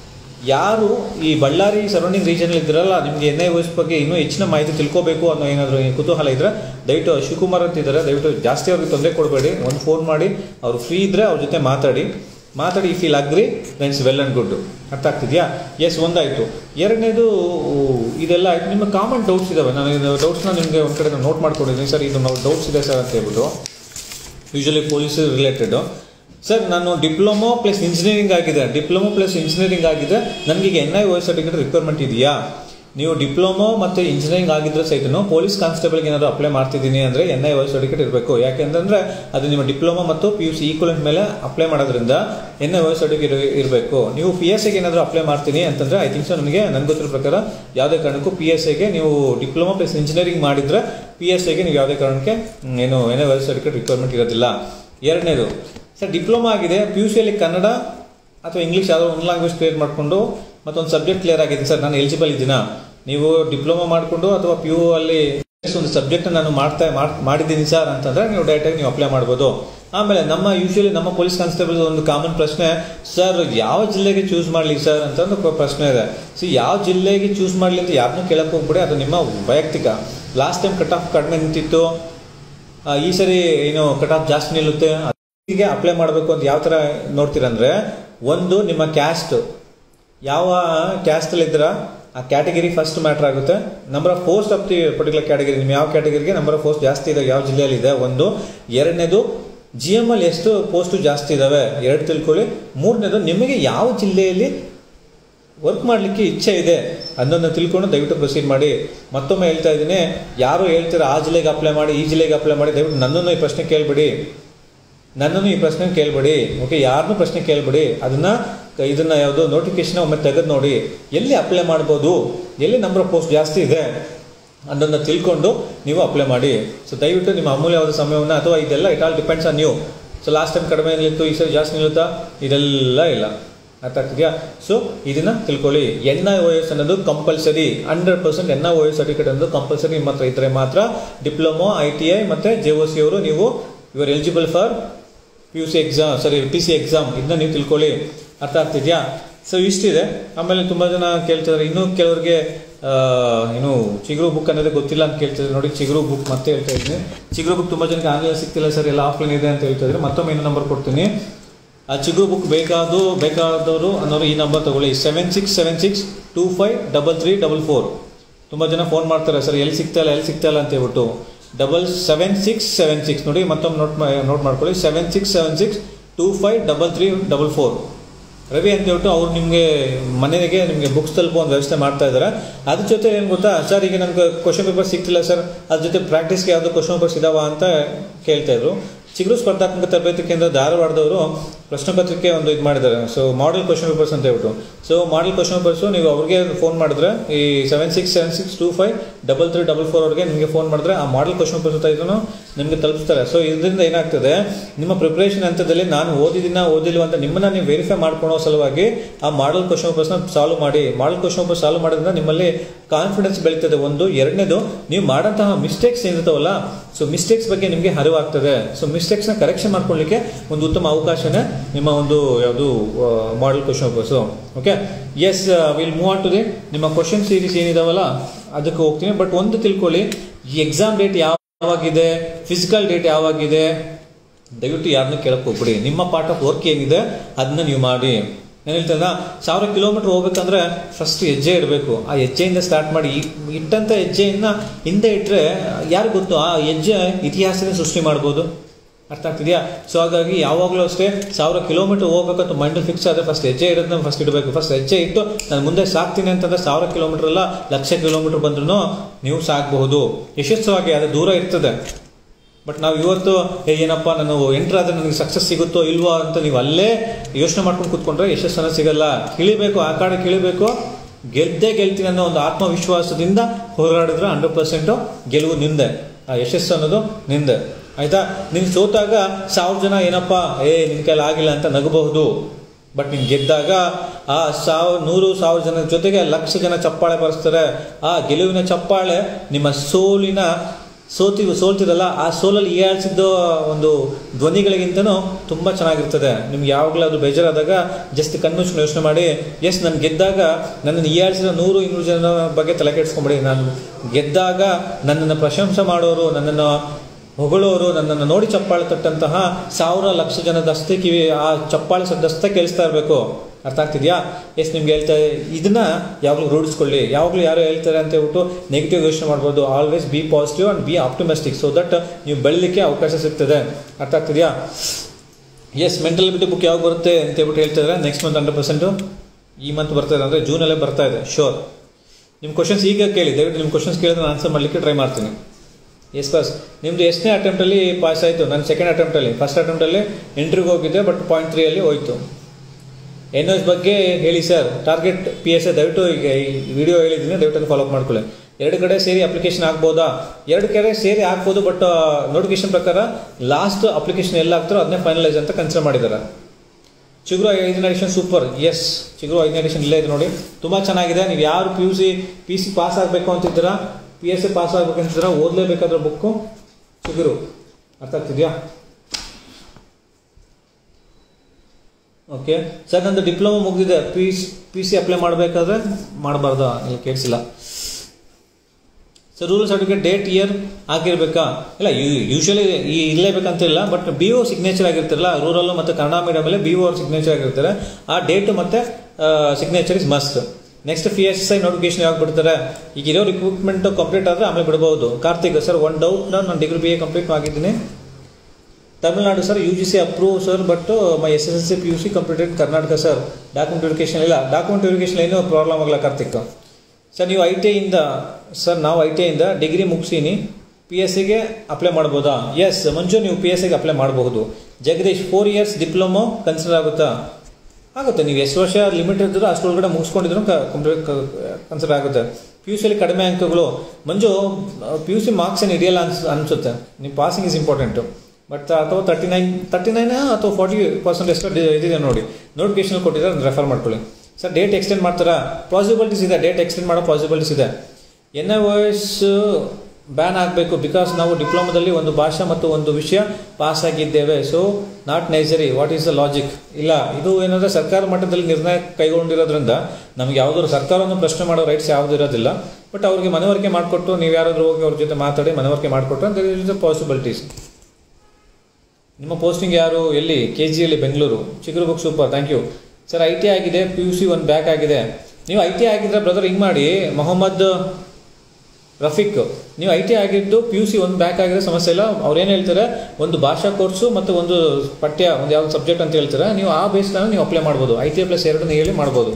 ಯಾರು ಈ ಬಳ್ಳಾರಿ ಸರೌಂಡಿಂಗ್ ರೀಜನಲ್ಲಿ ಇದ್ರಲ್ಲ ನಿಮಗೆ ಎನ್ ಐ ಓಸ್ ಬಗ್ಗೆ ಇನ್ನೂ ಹೆಚ್ಚಿನ ಮಾಹಿತಿ ತಿಳ್ಕೋಬೇಕು ಅನ್ನೋ ಏನಾದರೂ ಕುತೂಹಲ ಇದ್ರೆ ದಯವಿಟ್ಟು ಶಿವಕುಮಾರ್ ಅಂತ ಇದ್ದಾರೆ ದಯವಿಟ್ಟು ಜಾಸ್ತಿ ಅವ್ರಿಗೆ ತೊಂದರೆ ಕೊಡಬೇಡಿ ಒಂದು ಫೋನ್ ಮಾಡಿ ಅವ್ರು ಫ್ರೀ ಇದ್ದರೆ ಅವ್ರ ಜೊತೆ ಮಾತಾಡಿ ಮಾತಾಡಿ ಈ feel agree friends well and good ಅರ್ಥ ಆಗ್ತಿದೆಯಾ ಎಸ್ ಒಂದಾಯಿತು ಎರಡನೇದು ಇದೆಲ್ಲ ಆಯ್ತು ನಿಮ್ಮ ಕಾಮನ್ ಡೌಟ್ಸ್ ಇದಾವೆ ನಾನು ಡೌಟ್ಸ್ನ ನಿಮಗೆ ಒಂದು ಕಡೆ ನೋಟ್ ಮಾಡ್ಕೊಂಡಿದ್ದೀನಿ ಸರ್ ಇದು ನಾವು ಡೌಟ್ಸ್ ಇದೆ ಸರ್ ಅಂತ ಹೇಳ್ಬಿಟ್ಟು ಯೂಶಲಿ ಪೊಲೀಸ್ ರಿಲೇಟೆಡ್ ಸರ್ ನಾನು ಡಿಪ್ಲೊಮೊ ಪ್ಲಸ್ ಇಂಜಿನಿಯರಿಂಗ್ ಆಗಿದೆ ಡಿಪ್ಲೊಮೊ ಪ್ಲಸ್ ಇಂಜಿನಿಯರಿಂಗ್ ಆಗಿದೆ ನನಗೆ ಈಗ N I O certificate requirement ಇದೆಯಾ ನೀವು ಡಿಪ್ಲೊಮೊ ಮತ್ತು ಇಂಜಿನಿಯರಿಂಗ್ ಆಗಿದ್ರೆ ಸಹಿತ ಪೊಲೀಸ್ ಕಾನ್ಸ್ಟೇಬಲ್ಗೆ ಏನಾದರೂ ಅಪ್ಲೈ ಮಾಡ್ತಿದ್ದೀನಿ ಅಂದರೆ ಎನ್ ಐ ಓ ಸರ್ಟಿಫಿಕೇಟ್ ಇರಬೇಕು ಯಾಕೆಂತಂದ್ರೆ ಅದು ನಿಮ್ಮ ಡಿಪ್ಲೊಮೊ ಮತ್ತು ಪಿ ಯು ಸಿ ಈಕ್ವಲೆಂಟ್ ಮೇಲೆ ಅಪ್ಲೈ ಮಾಡೋದ್ರಿಂದ ಎನ್ ಐ ಓ ಸರ್ಟಿಫಿಕೇಟ್ ಇರಬೇಕು ನೀವು ಪಿ ಎಸ್ ಐಗೆ ಏನಾದರೂ ಅಪ್ಲೈ ಮಾಡ್ತೀನಿ ಅಂತಂದ್ರೆ ಐ ಥಿಂಕ್ ಸೊ ನನಗೆ ನನಗೆ ಗೊತ್ತಿರೋ ಪ್ರಕಾರ ಯಾವುದೇ ಕಾರಣಕ್ಕೂ ಪಿ ಎಸ್ ಐಗೆ ನೀವು ಡಿಪ್ಲೊಮೊ ಪ್ಲಸ್ ಇಂಜಿನಿಯರಿಂಗ್ ಮಾಡಿದ್ರೆ ಪಿ ಎಸ್ ಐಗೆ ನೀವು ಯಾವುದೇ ಕಾರಣಕ್ಕೆ ಮ್, ಏನು N I O certificate requirement ಇರೋದಿಲ್ಲ ಎರಡನೇದು ಸರ್ ಡಿಪ್ಲೊಮಾ ಆಗಿದೆ ಪಿ ಯು ಸಿಯಲ್ಲಿ ಕನ್ನಡ ಅಥವಾ ಇಂಗ್ಲೀಷ್ ಯಾವುದೋ ಒಂದು ಲ್ಯಾಂಗ್ವೇಜ್ ಕ್ಲಿಯರ್ ಮಾಡಿಕೊಂಡು ಮತ್ತೊಂದು ಸಬ್ಜೆಕ್ಟ್ ಕ್ಲಿಯರ್ ಆಗಿದೆ ಸರ್ ನಾನು ಎಲಿಜಿಬಲ್ ಇದ್ದೀನಾ ನೀವು ಡಿಪ್ಲೊಮಾ ಮಾಡಿಕೊಂಡು ಅಥವಾ ಪಿ ಯು ಅಲ್ಲಿ ಒಂದು ಸಬ್ಜೆಕ್ಟ್ ನಾನು ಮಾಡ್ತಾ ಮಾಡ್- ಮಾಡಿದ್ದೀನಿ ಸರ್ ಅಂತಂದ್ರೆ ನೀವು ಡೈರೆಕ್ಟಾಗಿ ನೀವು ಅಪ್ಲೈ ಮಾಡ್ಬೋದು ಆಮೇಲೆ ನಮ್ಮ ಯೂಶಲಿ ನಮ್ಮ ಪೊಲೀಸ್ ಕಾನ್ಸ್ಟೇಬಲ್ ಒಂದು ಕಾಮನ್ ಪ್ರಶ್ನೆ ಸರ್ ಯಾವ ಜಿಲ್ಲೆಗೆ ಚೂಸ್ ಮಾಡಲಿ ಸರ್ ಅಂತ ಒಂದು ಪ್ರಶ್ನೆ ಇದೆ ಸಿ ಯಾವ ಜಿಲ್ಲೆಗೆ ಚೂಸ್ ಮಾಡಲಿ ಅಂತ ಯಾರನ್ನೂ ಕೇಳಕ್ಕೆ ಹೋಗ್ಬಿಡಿ ಅದು ನಿಮ್ಮ ವೈಯಕ್ತಿಕ ಲಾಸ್ಟ್ ಟೈಮ್ ಕಟ್ ಆಫ್ ಕಡಿಮೆ ನಿಂತಿತ್ತು ಆ, ಈ ಸರಿ ಏನು ಕಟ್ ಆಫ್ ಜಾಸ್ತಿ ನಿಲ್ಲುತ್ತೆ ಹೀಗೆ ಅಪ್ಲೈ ಮಾಡಬೇಕು ಅಂತ ಯಾವ ಥರ ನೋಡ್ತೀರಂದ್ರೆ ಒಂದು ನಿಮ್ಮ ಕ್ಯಾಸ್ಟ್ ಯಾವ ಕ್ಯಾಸ್ಟಲ್ಲಿ ಇದ್ದೀರಾ ಆ ಕ್ಯಾಟಗರಿ ಫಸ್ಟ್ ಮ್ಯಾಟ್ರ್ ಆಗುತ್ತೆ number of post of the particular category ನಿಮ್ಮ ಯಾವ ಕ್ಯಾಟಗರಿಗೆ ನಂಬರ್ ಆಫ್ ಪೋಸ್ಟ್ ಜಾಸ್ತಿ ಇದೆ ಯಾವ ಜಿಲ್ಲೆಯಲ್ಲಿ ಇದೆ ಒಂದು ಎರಡನೇದು ಜಿ ಎಮ್ ಅಲ್ಲಿ ಎಷ್ಟು ಪೋಸ್ಟು ಜಾಸ್ತಿ ಇದಾವೆ ಎರಡು ತಿಳ್ಕೊಳ್ಳಿ ಮೂರನೇದು ನಿಮಗೆ ಯಾವ ಜಿಲ್ಲೆಯಲ್ಲಿ ವರ್ಕ್ ಮಾಡಲಿಕ್ಕೆ ಇಚ್ಛೆ ಇದೆ ಅದನ್ನು ತಿಳ್ಕೊಂಡು ದಯವಿಟ್ಟು ಪ್ರೊಸೀಡ್ ಮಾಡಿ ಮತ್ತೊಮ್ಮೆ ಹೇಳ್ತಾ ಇದ್ದೀನಿ ಯಾರು ಹೇಳ್ತೀರಾ ಆ ಜಿಲ್ಲೆಗೆ ಅಪ್ಲೈ ಮಾಡಿ ಈ ಜಿಲ್ಲೆಗೆ ಅಪ್ಲೈ ಮಾಡಿ ದಯವಿಟ್ಟು ನನ್ನನ್ನು ಈ ಪ್ರಶ್ನೆ ಕೇಳಬೇಡಿ ನನ್ನನ್ನು ಈ ಪ್ರಶ್ನೆ ಕೇಳಬೇಡಿ ಓಕೆ ಯಾರನ್ನೂ ಪ್ರಶ್ನೆ ಕೇಳಬೇಡಿ ಅದನ್ನ ಇದನ್ನ ಯಾವುದು ನೋಟಿಫಿಕೇಶನ್ ಒಮ್ಮೆ ತೆಗೆದು ನೋಡಿ ಎಲ್ಲಿ ಅಪ್ಲೈ ಮಾಡ್ಬೋದು ಎಲ್ಲಿ ನಂಬರ್ ಆಫ್ ಪೋಸ್ಟ್ ಜಾಸ್ತಿ ಇದೆ ಅದನ್ನು ತಿಳ್ಕೊಂಡು ನೀವು ಅಪ್ಲೈ ಮಾಡಿ ಸೊ ದಯವಿಟ್ಟು ನಿಮ್ಮ ಅಮೂಲ್ಯವಾದ ಸಮಯವನ್ನು ಅಥವಾ ಇದೆಲ್ಲ ಇಟ್ ಆಲ್ ಡಿಪೆಂಡ್ಸ್ ಆನ್ ನೀವು ಸೊ ಲಾಸ್ಟ್ ಟೈಮ್ ಕಡಿಮೆ ನಿಲ್ಲಿತ್ತು ಈ ಸರಿ ಜಾಸ್ತಿ ನಿಲ್ಲುತ್ತಾ ಇದೆಲ್ಲ ಇಲ್ಲ ಅರ್ಥ ಆಗ್ತಿದೆಯಾ ಸೊ ಇದನ್ನ ತಿಳ್ಕೊಳ್ಳಿ ಎನ್ ಐ ಓ ಎಸ್ ಅನ್ನೋದು compulsory hundred percent N I O S certificate ಅನ್ನೋದು ಕಂಪಲ್ಸರಿ ನಿಮ್ಮ ಹತ್ರ ಇದ್ರೆ ಮಾತ್ರ ಡಿಪ್ಲೊಮೊ ಐ ಟಿ ಐ ಮತ್ತೆ ಜೆ ಒ ಸಿ ಅವರು ನೀವು you are eligible for P U C exam sorry P C exam ಇದನ್ನ ನೀವು ತಿಳ್ಕೊಳ್ಳಿ ಅರ್ಥ ಆಗ್ತಿದ್ಯಾ ಸೊ ಇಷ್ಟಿದೆ ಆಮೇಲೆ ತುಂಬ ಜನ ಕೇಳ್ತಿದ್ದಾರೆ ಇನ್ನೂ ಕೆಲವರಿಗೆ ಆ, ಏನು ಚಿಗುರು ಬುಕ್ ಅನ್ನೋದೇ ಗೊತ್ತಿಲ್ಲ ಅಂತ ಕೇಳ್ತಿದ್ದಾರೆ ನೋಡಿ ಚಿಗುರು ಬುಕ್ ಮತ್ತೆ ಹೇಳ್ತಾ ಇದ್ದೀನಿ ಚಿಗುರು ಬುಕ್ ತುಂಬ ಜನಕ್ಕೆ ಆನ್ಲೈನ್ ಸಿಗ್ತಿಲ್ಲ ಸರ್ ಎಲ್ಲ ಆಫ್ಲೈನ್ ಇದೆ ಅಂತ ಹೇಳ್ತಾ ಇದ್ದಾರೆ ಮತ್ತೊಮ್ಮೆ ಇನ್ನೂ ನಂಬರ್ ಕೊಡ್ತೀನಿ ಆ ಚಿಗುರು ಬುಕ್ ಬೇಕಾದು ಬೇಕಾದವರು ಅನ್ನೋರು ಈ ನಂಬರ್ ತಗೊಳ್ಳಿ seven six seven six two five double three double four ತುಂಬ ಜನ ಫೋನ್ ಮಾಡ್ತಾರೆ ಸರ್ ಎಲ್ಲಿ ಸಿಗ್ತಾ ಇಲ್ಲ ಎಲ್ಲಿ ಸಿಗ್ತಾ ಇಲ್ಲ ಅಂತ ಹೇಳ್ಬಿಟ್ಟು double seven six seven six ನೋಡಿ ಮತ್ತೊಮ್ಮೆ ನೋಟ್ ನೋಟ್ ಮಾಡ್ಕೊಳ್ಳಿ seven six seven six two five double three double four Ravi ಅಂತ ಹೇಳ್ಬಿಟ್ಟು ಅವ್ರು ನಿಮಗೆ ಮನೆಗೆ ನಿಮಗೆ ಬುಕ್ಸ್ ತಲುಪೋ ಒಂದು ವ್ಯವಸ್ಥೆ ಮಾಡ್ತಾ ಇದ್ದಾರೆ ಅದ್ರ ಜೊತೆ ಏನು ಗೊತ್ತಾ ಸರ್ ಈಗ ನನಗೆ ಕ್ವಶನ್ ಪೇಪರ್ ಸಿಗ್ತಿಲ್ಲ ಸರ್ ಅದ್ರ ಜೊತೆ ಪ್ರಾಕ್ಟೀಸ್ಗೆ ಯಾವುದು ಕ್ವಶನ್ ಪೇಪರ್ಸ್ ಇದಾವ ಅಂತ ಕೇಳ್ತಾ ಇದ್ರು ಚಿಗುರು ಸ್ಪರ್ಧಾತ್ಮಕ ತರಬೇತಿ ಕೇಂದ್ರ ಧಾರವಾಡದವರು ಪ್ರಶ್ನೆ ಪತ್ರಿಕೆ ಒಂದು ಇದು ಮಾಡಿದ್ದಾರೆ ಸೊ ಮಾಡೆಲ್ ಕ್ವಶನ್ ಪೇಪರ್ಸ್ ಅಂತ ಹೇಳ್ಬಿಟ್ಟು ಸೊ ಮಾಡೆಲ್ ಕ್ವಶನ್ ಪೇಪರ್ಸು ನೀವು ಅವ್ರಿಗೆ ಫೋನ್ ಮಾಡಿದ್ರೆ ಈ seven six seven six two five double three double four ಅವ್ರಿಗೆ ನಿಮಗೆ ಫೋನ್ ಮಾಡಿದ್ರೆ ಆ ಮಾಡೆಲ್ ಕ್ವಶನ್ ಪೇಪರ್ಸ್ ಇದನ್ನು ನಿಮಗೆ ತಲುಪಿಸ್ತಾರೆ ಸೊ ಇದರಿಂದ ಏನಾಗ್ತದೆ ನಿಮ್ಮ ಪ್ರಿಪ್ರೇಷನ್ ಹಂತದಲ್ಲಿ ನಾನು ಓದಿದಿನ ಓದಿಲ್ವ ಅಂತ ನಿಮ್ಮನ್ನ ನೀವು ವೆರಿಫೈ ಮಾಡ್ಕೊಳ್ಳೋ ಸಲುವಾಗಿ ಆ ಮಾಡೆಲ್ ಕ್ವಶನ್ ಪೇಪರ್ಸ್ನ ಸಾಲ್ವ್ ಮಾಡಿ ಮಾಡೆಲ್ ಕ್ವಶನ್ ಪೇಪರ್ ಸಾಲ್ವ್ ಮಾಡೋದ್ರಿಂದ ನಿಮ್ಮಲ್ಲಿ ಕಾನ್ಫಿಡೆನ್ಸ್ ಬೆಳೀತದೆ ಒಂದು ಎರಡನೇದು ನೀವು ಮಾಡೋಂತಹ ಮಿಸ್ಟೇಕ್ಸ್ ಏನಿರ್ತಾವಲ್ಲ ಸೊ ಮಿಸ್ಟೇಕ್ಸ್ ಬಗ್ಗೆ ನಿಮಗೆ ಅರಿವಾಗ್ತದೆ ಸೊ ಮಿಸ್ಟೇಕ್ಸ್ನ ಕರೆಕ್ಷನ್ ಮಾಡ್ಕೊಳ್ಳಿಕ್ಕೆ ಒಂದು ಉತ್ತಮ ಅವಕಾಶನೇ ನಿಮ್ಮ ಒಂದು ಯಾವುದು model question papers okay yes will move on to the ನಿಮ್ಮ ಕ್ವಶನ್ ಸೀರೀಸ್ ಏನಿದಾವಲ್ಲ ಅದಕ್ಕೆ ಹೋಗ್ತೀನಿ ಬಟ್ ಒಂದು ತಿಳ್ಕೊಳ್ಳಿ ಈ ಎಕ್ಸಾಮ್ ಡೇಟ್ ಯಾವಾಗಿದೆ ಫಿಸಿಕಲ್ ಡೇಟ್ ಯಾವಾಗಿದೆ ದಯವಿಟ್ಟು ಯಾರನ್ನೂ ಕೇಳಕ್ಕೆ ಹೋಗ್ಬಿಡಿ ನಿಮ್ಮ ಪಾರ್ಟ್ ಆಫ್ ವರ್ಕ್ ಏನಿದೆ ಅದನ್ನ ನೀವು ಮಾಡಿ ನಾನು ಹೇಳ್ತೇನೆ ಸಾವಿರ ಕಿಲೋಮೀಟರ್ ಹೋಗ್ಬೇಕಂದ್ರೆ ಫಸ್ಟ್ ಹೆಜ್ಜೆ ಇಡಬೇಕು ಆ ಹೆಜ್ಜೆಯಿಂದ ಸ್ಟಾರ್ಟ್ ಮಾಡಿ ಈ- ಇಟ್ಟಂತ ಹೆಜ್ಜೆಯನ್ನ ಹಿಂದೆ ಇಟ್ಟರೆ ಯಾರು ಗೊತ್ತು ಆ ಹೆಜ್ಜೆ ಇತಿಹಾಸನೇ ಸೃಷ್ಟಿ ಮಾಡ್ಬೋದು ಅರ್ಥ ಆಗ್ತಿದೆಯಾ ಸೊ ಹಾಗಾಗಿ ಯಾವಾಗಲೂ ಅಷ್ಟೇ ಸಾವಿರ ಕಿಲೋಮೀಟರ್ ಹೋಗ್ಬೇಕಂತ ಮೈಂಡಲ್ಲಿ ಫಿಕ್ಸ್ ಆದರೆ ಫಸ್ಟ್ ಹೆಜ್ಜೆ ಇಡೋದನ್ನ ಫಸ್ಟ್ ಇಡಬೇಕು ಫಸ್ಟ್ ಹೆಜ್ಜೆ ಇಟ್ಟು ನಾನು ಮುಂದೆ ಸಾಕ್ತೀನಿ ಅಂತಂದ್ರೆ ಸಾವಿರ ಕಿಲೋಮೀಟರ್ ಅಲ್ಲ ಲಕ್ಷ ಕಿಲೋಮೀಟರ್ ಬಂದ್ರೂ ನೀವು ಸಾಕಬಹುದು ಯಶಸ್ವಾಗಿ ಅದು ದೂರ ಇರ್ತದೆ ಬಟ್ ನಾವು ಇವತ್ತು ಏ ಏನಪ್ಪ ನಾನು ಎಂಟ್ರ್ ಆದ್ರೆ ನನಗೆ ಸಕ್ಸಸ್ ಸಿಗುತ್ತೋ ಇಲ್ವೋ ಅಂತ ನೀವು ಅಲ್ಲೇ ಯೋಚನೆ ಮಾಡ್ಕೊಂಡು ಕೂತ್ಕೊಂಡ್ರೆ ಯಶಸ್ಸನ್ನು ಸಿಗಲ್ಲ ಇಳಿಬೇಕು ಆ ಕಾಡ ಇಳಿಬೇಕು ಗೆದ್ದೇ ಗೆಲ್ತೀನಿ ಅನ್ನೋ ಒಂದು ಆತ್ಮವಿಶ್ವಾಸದಿಂದ ಹೋರಾಡಿದ್ರೆ ಹಂಡ್ರೆಡ್ ಪರ್ಸೆಂಟು ಗೆಲುವು ನಿಂದೆ ಆ ಯಶಸ್ಸು ಅನ್ನೋದು ನಿಂದೆ ಆಯ್ತಾ ನೀನು ಸೋತಾಗ ಸಾವಿರ ಜನ ಏನಪ್ಪ ಏ ನಿನ್ ಕೈಲಿ ಆಗಿಲ್ಲ ಅಂತ ನಗಬಹುದು ಬಟ್ ನೀನು ಗೆದ್ದಾಗ ಆ ಸಾವಿರ ನೂರು ಸಾವಿರ ಜನ ಜೊತೆಗೆ ಲಕ್ಷ ಜನ ಚಪ್ಪಾಳೆ ಬರೆಸ್ತಾರೆ ಆ ಗೆಲುವಿನ ಚಪ್ಪಾಳೆ ನಿಮ್ಮ ಸೋಲಿನ ಸೋತಿ ಸೋಲ್ತಿರಲ್ಲ ಆ ಸೋಲಲ್ಲಿ ಹೀಯಾಳಿಸಿದ್ದ ಒಂದು ಧ್ವನಿಗಳಿಗಿಂತನೂ ತುಂಬ ಚೆನ್ನಾಗಿರ್ತದೆ ನಿಮ್ಗೆ ಯಾವಾಗಲೂ ಅದು ಬೇಜಾರಾದಾಗ ಜಸ್ಟ್ ಕಣ್ಮುಚ್ಕೊಂಡು ಯೋಚನೆ ಮಾಡಿ ಎಸ್ ನಾನು ಗೆದ್ದಾಗ ನನ್ನನ್ನು ಹೀಯಾಳಿಸಿದ ನೂರು ಇನ್ನೂರು ಜನ ಬಗ್ಗೆ ತಲೆ ಕೆಡಿಸ್ಕೊಂಬಿಡಿ ನಾನು ಗೆದ್ದಾಗ ನನ್ನನ್ನು ಪ್ರಶಂಸೆ ಮಾಡೋರು ನನ್ನನ್ನು ಹೊಗಳೋರು ನನ್ನನ್ನು ನೋಡಿ ಚಪ್ಪಾಳೆ ತಟ್ಟಂತಹ ಸಾವಿರ ಲಕ್ಷ ಜನದಷ್ಟೇ ಕಿವಿ ಆ ಚಪ್ಪಾಳೆ ಸದ್ದಷ್ಟೇ ಕೇಳಿಸ್ತಾ ಇರಬೇಕು ಅರ್ಥ ಆಗ್ತಿದ್ಯಾ ಎಸ್ ನಿಮ್ಗೆ ಹೇಳ್ತಾ ಇದನ್ನ ಯಾವಾಗಲೂ ರೂಢಿಸ್ಕೊಳ್ಳಿ ಯಾವಾಗಲೂ ಯಾರು ಹೇಳ್ತಾರೆ ಅಂತ ಹೇಳ್ಬಿಟ್ಟು ನೆಗೆಟಿವ್ ಯೋಚನೆ ಮಾಡ್ಬೋದು always be positive and be optimistic so that ನೀವು ಬೆಳಲಿಕ್ಕೆ ಅವಕಾಶ ಸಿಗ್ತದೆ ಅರ್ಥ ಆಗ್ತಿದ್ಯಾ ಎಸ್ ಮೆಂಟಲ್ ಬಿಟ್ಟು ಬುಕ್ ಯಾವಾಗ ಬರುತ್ತೆ ಅಂತ ಹೇಳ್ಬಿಟ್ಟು ಹೇಳ್ತಿದ್ರೆ ನೆಕ್ಸ್ಟ್ ಮಂತ್ ಹಂಡ್ರೆಡ್ ಪರ್ಸೆಂಟು ಈ ಮಂತ್ ಬರ್ತಾ ಇದೆ ಅಂದರೆ ಜೂನಲ್ಲೇ ಬರ್ತಾ ಇದೆ ಶೋರ್ ನಿಮ್ಮ ಕ್ವಶನ್ಸ್ ಈಗ ಕೇಳಿ ದಯವಿಟ್ಟು ನಿಮ್ಮ ಕ್ವಶನ್ಸ್ ಕೇಳಿದ್ರೆ ಆನ್ಸರ್ ಮಾಡಲಿಕ್ಕೆ ಟ್ರೈ ಮಾಡ್ತೀನಿ ಎಸ್ ಪಾಸ್ ನಿಮ್ಮದು ಎಷ್ಟನೇ ಅಟೆಂಪ್ಟಲ್ಲಿ ಪಾಸ್ ಆಯಿತು ನಾನು ಸೆಕೆಂಡ್ ಅಟೆಂಪ್ಟಲ್ಲಿ ಫಸ್ಟ್ ಅಟೆಂಪ್ಟಲ್ಲಿ ಎಂಟ್ರಿಗೆ ಹೋಗಿದ್ದೆ ಬಟ್ ಪಾಯಿಂಟ್ ತ್ರೀಯಲ್ಲಿ ಹೋಯಿತು ಎನ್ ಎಸ್ ಬಗ್ಗೆ ಹೇಳಿ sir target P S A ದಯವಿಟ್ಟು ಈಗ ಈ ವಿಡಿಯೋ ಹೇಳಿದ್ದೀನಿ ದಯವಿಟ್ಟು ಫಾಲೋ ಅಪ್ ಮಾಡ್ಕೊಳ್ಳಿ ಎರಡು ಕಡೆ ಸೇರಿ ಅಪ್ಲಿಕೇಶನ್ ಆಗ್ಬೋದಾ ಎರಡು ಕಡೆ ಸೇರಿ ಆಗ್ಬೋದು ಬಟ್ ನೋಟಿಫಿಕೇಶನ್ ಪ್ರಕಾರ ಲಾಸ್ಟ್ ಅಪ್ಲಿಕೇಶನ್ ಎಲ್ಲ ಆಗ್ತಾರೋ ಅದನ್ನೇ ಫೈನಲೈಸ್ ಅಂತ ಕನ್ಸಿಡರ್ ಮಾಡಿದ್ದಾರೆ ಚಿಗುರು ಐದನೇ ಎಡಿಷನ್ ಸೂಪರ್ ಎಸ್ ಚಿಗುರು ಐದನೇ ಎಡಿಷನ್ ಇಲ್ಲೇ ಇದೆ ನೋಡಿ ತುಂಬ ಚೆನ್ನಾಗಿದೆ ನೀವು ಯಾರು P U C P C pass ಆಗಬೇಕು ಅಂತಿದ್ದೀರಾ ಪಿ ಎಸ್ ಸಿ ಪಾಸ್ ಆಗ್ಬೇಕಂತಿದ್ದೀರಾ ಓದಲೇಬೇಕಾದ್ರೆ ಬುಕ್ಕು ಚಿಗುರು ಅರ್ಥ ಆಗ್ತಿದ್ಯಾ ಓಕೆ ಸರ್ ನಂದು ಡಿಪ್ಲೊಮಾ ಮುಗಿದಿದೆ ಪಿ ಪಿ ಸಿ ಅಪ್ಲೈ ಮಾಡಬೇಕಾದ್ರೆ ಮಾಡಬಾರ್ದು ಇಲ್ಲಿ ಕೇಳಿಸಿಲ್ಲ sir rural certificate date year ಆಗಿರ್ಬೇಕಾ ಇಲ್ಲ ಯೂಶಲಿ ಈ ಇರಲೇಬೇಕಂತಿಲ್ಲ ಬಟ್ ಬಿ ಒ ಸಿಗ್ನೇಚರ್ ಆಗಿರ್ತಾರಲ್ಲ ರೂರಲ್ ಮತ್ತು ಕನ್ನಡ ಮೀಡಿಯಮಲ್ಲಿ ಬಿ ಒ ಸಿಗ್ನೇಚರ್ ಆಗಿರ್ತಾರೆ ಆ ಡೇಟ್ ಮತ್ತು signature is must next P S I notification ಯಾವಾಗ ಬಿಡ್ತಾರೆ ಈಗ ಇರೋ ರಿಕ್ರೂಟ್ಮೆಂಟ್ ಕಂಪ್ಲೀಟ್ ಆದರೆ ಆಮೇಲೆ ಬಿಡಬಹುದು ಕಾರ್ತಿಕ್ ಸರ್ ಒನ್ ಡೌಟ್ ನಾನು ಡಿಗ್ರಿ ಬಿ ಎ ಕಂಪ್ಲೀಟ್ ಆಗಿದ್ದೀನಿ Tamil Nadu sir U G C approve sir but my S S L C P U C completed Karnataka sir document verification ಇಲ್ಲ ಡಾಕ್ಯುಮೆಂಟ್ ವೆರಿಫಿಕೇಶನ್ ಏನೂ ಪ್ರಾಬ್ಲಮ್ ಆಗಲ್ಲ Karthik sir ನೀವು I T ಐಯಿಂದ sir ನಾವು I T ಐಯಿಂದ degree ಮುಗಿಸೀನಿ P S ಸಿಗೆ apply ಮಾಡ್ಬೋದಾ ಎಸ್ ಮಂಜು ನೀವು ಪಿ ಎಸ್ ಸಿಗೆ ಅಪ್ಲೈ ಮಾಡಬಹುದು Jagadish four years diploma consider ಆಗುತ್ತಾ ಆಗುತ್ತೆ ನೀವು ಎಷ್ಟು ವರ್ಷ ಲಿಮಿಟ್ ಇದ್ದರೂ ಅಷ್ಟೊಳಗಡೆ ಮುಗಿಸ್ಕೊಂಡಿದ್ರು ಕನ್ಸಿಡರ್ ಆಗುತ್ತೆ ಪಿ ಯು ಸಿಲಿ ಕಡಿಮೆ ಅಂಕಗಳು Manju P U C marks ಏನು ಹಿಡಿಯಲ್ಲ ಅನ್ಸ್ ಅನಿಸುತ್ತೆ ನಿಮ್ಮ ಪಾಸಿಂಗ್ ಇಸ್ ಇಂಪಾರ್ಟೆಂಟು ಬಟ್ ಅಥವಾ ತರ್ಟಿ ನೈನ್ ತರ್ಟಿ ನೈನ್ ಅಥವಾ ಫಾರ್ಟಿ ಪರ್ಸೆಂಟ್ ಎಷ್ಟು ಇದಿದೆ ನೋಡಿ ನೋಟಿಫಿಕೇಶನ್ ಕೊಟ್ಟಿದ್ದಾರೆ ರೆಫರ್ ಮಾಡ್ಕೊಳ್ಳಿ ಸರ್ ಡೇಟ್ ಎಕ್ಸ್ಟೆಂಡ್ ಮಾಡ್ತಾರಾ ಪಾಸಿಬಿಲಿಟೀಸ್ ಇದೆ ಡೇಟ್ ಎಕ್ಸ್ಟೆಂಡ್ ಮಾಡೋ ಪಾಸಿಬಿಲಿಟೀಸ್ ಇದೆ ಎನ್ ಐ ವಾಯ್ಸ್ ಬ್ಯಾನ್ ಆಗಬೇಕು ಬಿಕಾಸ್ ನಾವು ಡಿಪ್ಲೊಮಾದಲ್ಲಿ ಒಂದು ಭಾಷೆ ಮತ್ತು ಒಂದು ವಿಷಯ ಪಾಸ್ ಆಗಿದ್ದೇವೆ so not necessary what is the logic ಇಲ್ಲ ಇದು ಏನಂದ್ರೆ ಸರ್ಕಾರ ಮಟ್ಟದಲ್ಲಿ ನಿರ್ಣಯ ಕೈಗೊಂಡಿರೋದ್ರಿಂದ ನಮ್ಗೆ ಯಾವುದಾದ್ರು ಸರ್ಕಾರವನ್ನು ಪ್ರಶ್ನೆ ಮಾಡೋ ರೈಟ್ಸ್ ಯಾವುದು ಇರೋದಿಲ್ಲ ಬಟ್ ಅವ್ರಿಗೆ ಮನವರಿಕೆ ಮಾಡಿಕೊಟ್ಟು ನೀವು ಯಾರಾದರೂ ಹೋಗಿ ಅವ್ರ ಜೊತೆ ಮಾತಾಡಿ ಮನವರಿಕೆ ಮಾಡಿಕೊಟ್ರೆ ದರ್ ಇಸ್ ದ ಪಾಸಿಬಿಲಿಟೀಸ್ ನಿಮ್ಮ ಪೋಸ್ಟಿಂಗ್ ಯಾರು ಎಲ್ಲಿ ಕೆ ಜಿಯಲ್ಲಿ Bengaluru Chiguru book super thank you sir I T ಆಗಿದೆ ಪಿ ಯು ಸಿ ಒಂದು ಬ್ಯಾಕ್ ಆಗಿದೆ ನೀವು ಐ ಟಿ ಆಗಿದ್ರೆ ಬ್ರದರ್ ಹಿಂಗೆ ಮಾಡಿ ಮೊಹಮ್ಮದ್ ರಫೀಕ್ ನೀವು ಐ ಟಿ ಆಗಿದ್ದು ಪಿ ಯು ಸಿ ಒಂದು ಬ್ಯಾಕ್ ಆಗಿದ್ರೆ ಸಮಸ್ಯೆ ಇಲ್ಲ ಅವ್ರು ಏನು ಹೇಳ್ತಾರೆ ಒಂದು ಭಾಷಾ ಕೋರ್ಸು ಮತ್ತು ಒಂದು ಪಠ್ಯ ಒಂದು ಯಾವ್ದು ಸಬ್ಜೆಕ್ಟ್ ಅಂತ ಹೇಳ್ತಾರೆ ನೀವು ಆ ಬೇಸ್ನ ನೀವು ಅಪ್ಲೈ ಮಾಡ್ಬೋದು ಐ ಟಿ ಪ್ಲಸ್ ಎರಡನ್ನ ಹೇಳಿ ಮಾಡ್ಬೋದು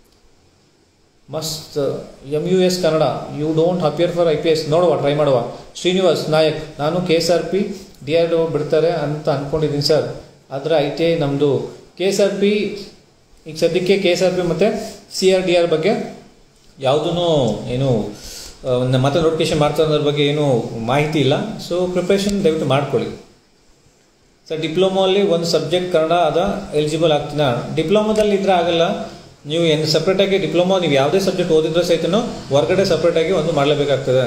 must M U S Kannada you don't appear for I P S ನೋಡುವ ಟ್ರೈ ಮಾಡುವ ಶ್ರೀನಿವಾಸ್ ನಾಯಕ್ ನಾನು K S R P D R O ಬಿಡ್ತಾರೆ ಅಂತ ಅಂದ್ಕೊಂಡಿದ್ದೀನಿ ಸರ್ ಆದರೆ ಐ ಟಿ ಐ ನಮ್ಮದು ಕೆ ಎಸ್ ಆರ್ ಪಿ ಈಗ ಸದ್ಯಕ್ಕೆ ಕೆ ಎಸ್ ಆರ್ ಪಿ ಮತ್ತು ಸಿ ಆರ್ ಡಿ ಆರ್ ಬಗ್ಗೆ ಯಾವುದೂ ಏನು ಆ, ಒಂದು ಮತ್ತೆ ನೋಟಿಫಿಕೇಶನ್ ಮಾಡ್ತಾರೆ ಅನ್ನೋದ್ರ ಬಗ್ಗೆ ಏನು ಮಾಹಿತಿ ಇಲ್ಲ ಸೊ ಪ್ರಿಪ್ರೇಷನ್ ದಯವಿಟ್ಟು ಮಾಡ್ಕೊಳ್ಳಿ ಸರ್ ಡಿಪ್ಲೊಮಲ್ಲಿ ಒಂದು ಸಬ್ಜೆಕ್ಟ್ ಕನ್ನಡ ಅದ ಎಲಿಜಿಬಲ್ ಆಗ್ತೀನ ಡಿಪ್ಲೊಮಾದಲ್ಲಿ ಇದ್ರೆ ಆಗಲ್ಲ ನೀವು ಏನು ಸಪ್ರೇಟಾಗಿ ಡಿಪ್ಲೊಮಾ ನೀವು ಯಾವುದೇ ಸಬ್ಜೆಕ್ಟ್ ಓದಿದ್ರೆ ಸಹಿತನೂ ಹೊರಗಡೆ ಸಪ್ರೇಟಾಗಿ ಒಂದು ಮಾಡಲೇಬೇಕಾಗ್ತದೆ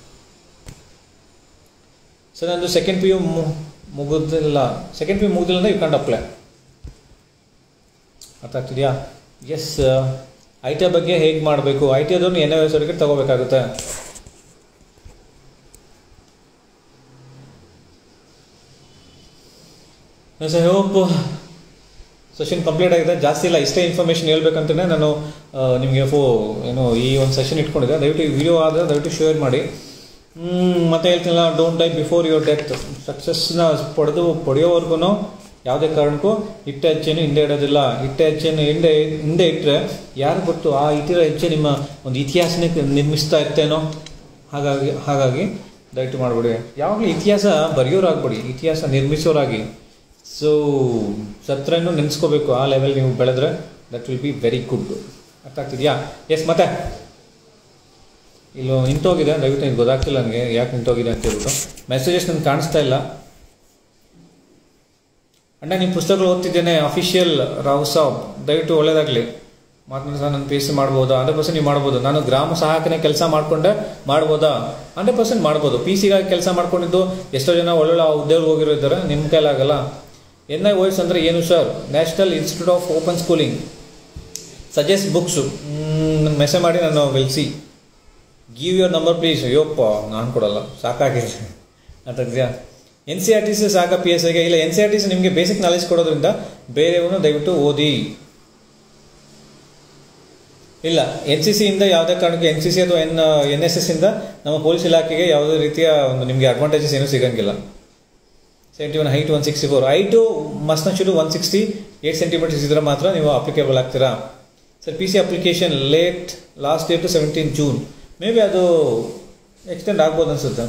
ಸರ್ ನಂದು ಸೆಕೆಂಡ್ ಪಿ ಯು ಮುಗಿದಿಲ್ಲ ಸೆಕೆಂಡ್ ಪಿ ಯು ಮುಗಿದಿಲ್ಲ ಅಂದರೆ ಯು ಕ್ಯಾಂಟ್ ಅಪ್ಲೈ ಅರ್ಥ ಆಗ್ತಿದೆಯಾ ಎಸ್ ಐ ಟಿ ಐ ಬಗ್ಗೆ ಹೇಗೆ ಮಾಡಬೇಕು ಐ ಟಿ ಅದನ್ನು ಎನ್ ಎಸ್ ಸರ್ಟಿಫಿಕೇಟ್ ತಗೋಬೇಕಾಗುತ್ತೆ ಸರ್ ಹೋಪ್ ಸೆಷನ್ ಕಂಪ್ಲೀಟ್ ಆಗಿದೆ ಜಾಸ್ತಿ ಇಲ್ಲ ಇಷ್ಟೇ ಇನ್ಫಾರ್ಮೇಷನ್ ಹೇಳ್ಬೇಕಂತಲೇ ನಾನು ಆ, ನಿಮಗೆ ಫೋ ಏನು ಈ ಒಂದು ಸೆಷನ್ ಇಟ್ಕೊಂಡಿದ್ದೆ ದಯವಿಟ್ಟು ಈ ವಿಡಿಯೋ ಆದರೆ ದಯವಿಟ್ಟು ಶೇರ್ ಮಾಡಿ ಹ್ಮ್, ಮತ್ತೆ ಹೇಳ್ತಿಲ್ಲ don't type before your death ಸಕ್ಸಸ್ನ ಪಡೆದು ಪಡೆಯೋವರೆಗೂ ಯಾವುದೇ ಕಾರಣಕ್ಕೂ ಇಟ್ಟ ಹೆಜ್ಜೆನು ಹಿಂದೆ ಇಡೋದಿಲ್ಲ ಇಟ್ಟ ಹೆಜ್ಜೆನು ಹಿಂದೆ ಹಿಂದೆ ಇಟ್ಟರೆ ಯಾರು ಗೊತ್ತು ಆ ಇಟ್ಟಿರೋ ಹೆಜ್ಜೆ ನಿಮ್ಮ ಒಂದು ಇತಿಹಾಸನೇ ನಿರ್ಮಿಸ್ತಾ ಇರ್ತೇನೋ ಹಾಗಾಗಿ ಹಾಗಾಗಿ ದಯವಿಟ್ಟು ಮಾಡಿಬಿಡಿ ಯಾವಾಗಲೂ ಇತಿಹಾಸ ಬರೆಯೋರಾಗ್ಬಿಡಿ ಇತಿಹಾಸ ನಿರ್ಮಿಸೋರಾಗಿ ಸೊ ಸತ್ರನೂ ನೆನೆಸ್ಕೋಬೇಕು ಆ ಲೆವೆಲ್ ನೀವು ಬೆಳೆದ್ರೆ that will be very good ಅರ್ಥ ಆಗ್ತಿದೆಯಾ ಎಸ್ ಮತ್ತೆ ಇಲ್ಲೋ ನಿಂತೋಗಿದೆ ದಯವಿಟ್ಟು ಇದು ಗೊತ್ತಾಗ್ತಿಲ್ಲ ನನಗೆ ಯಾಕೆ ನಿಂತೋಗಿದೆ ಅಂತ ಹೇಳ್ಬಿಟ್ಟು ಮೆಸೇಜಸ್ ನನಗೆ ಕಾಣಿಸ್ತಾ ಇಲ್ಲ ಅಣ್ಣ ನಿಮ್ಮ ಪುಸ್ತಕಗಳು ಓದ್ತಿದ್ದೇನೆ ಅಫಿಷಿಯಲ್ ರಾವ್ ಸಾಬ್ ದಯವಿಟ್ಟು ಒಳ್ಳೇದಾಗಲಿ ಮಾತನಾಡಿ ಸಹ ನಾನು ಪಿ ಎಸ್ ಸಿ ಮಾಡ್ಬೋದಾ ಹಂಡ್ರೆಡ್ ಪರ್ಸೆಂಟ್ ನೀವು ಮಾಡ್ಬೋದು ನಾನು ಗ್ರಾಮ ಸಹಾಯಕನೇ ಕೆಲಸ ಮಾಡ್ಕೊಂಡೆ ಮಾಡ್ಬೋದಾ ಹಂಡ್ರೆಡ್ ಪರ್ಸೆಂಟ್ ಮಾಡ್ಬೋದು ಪಿ ಸಿಗಾಗಿ ಕೆಲಸ ಮಾಡ್ಕೊಂಡಿದ್ದು ಎಷ್ಟೋ ಜನ ಒಳ್ಳೊಳ್ಳೆ ಹುದ್ದೆಗಳು ಹೋಗಿರೋ ಇದ್ದಾರೆ ನಿಮ್ಮ ಕೈಲಾಗಲ್ಲ ಎನ್ ಐ ಓಎಸ್ ಅಂದರೆ ಏನು sir national institute of open schooling suggest books message ಮಾಡಿ ನಾನು ವಿಲ್ಸಿ ಗಿವ್ ಯುವರ್ ನಂಬರ್ ಪ್ಲೀಸ್ ಅಯ್ಯೋಪ್ಪ ನಾನು ಕೊಡಲ್ಲ ಸಾಕಾಗಿದೆ ಅಂತಂದ್ಯಾ N C R T C ಸಾಕ ಪಿ ಎಸ್ ಐಗೆ ಇಲ್ಲ N C R T C ನಿಮಗೆ ಬೇಸಿಕ್ ನಾಲೆಜ್ ಕೊಡೋದ್ರಿಂದ ಬೇರೆಯವನು ದಯವಿಟ್ಟು ಓದಿ ಇಲ್ಲ ಎನ್ ಸಿ ಸಿಯಿಂದ ಯಾವುದೇ ಕಾರಣಕ್ಕೂ ಎನ್ ಸಿ ಸಿ ಅಥವಾ ಎನ್ ಎನ್ ಎಸ್ ಎಸ್ ಇಂದ ನಮ್ಮ ಪೊಲೀಸ್ ಇಲಾಖೆಗೆ ಯಾವುದೇ ರೀತಿಯ ಒಂದು ನಿಮಗೆ ಅಡ್ವಾಂಟೇಜಸ್ ಏನೂ ಸಿಗಂಗಿಲ್ಲ seventy one height one sixty four height ಮಸ್ನಚೂರು ಒನ್ ಸಿಕ್ಸ್ಟಿ ಏಟ್ ಸೆಂಟಿಮೀಟರ್ಸ್ ಇದ್ರೆ ಮಾತ್ರ ನೀವು ಅಪ್ಲಿಕೇಬಲ್ ಆಗ್ತೀರಾ sir P C application late last date seventeen June may be ಅದು ಎಕ್ಸ್ಟೆಂಡ್ ಆಗ್ಬೋದು ಅನ್ಸುತ್ತೆ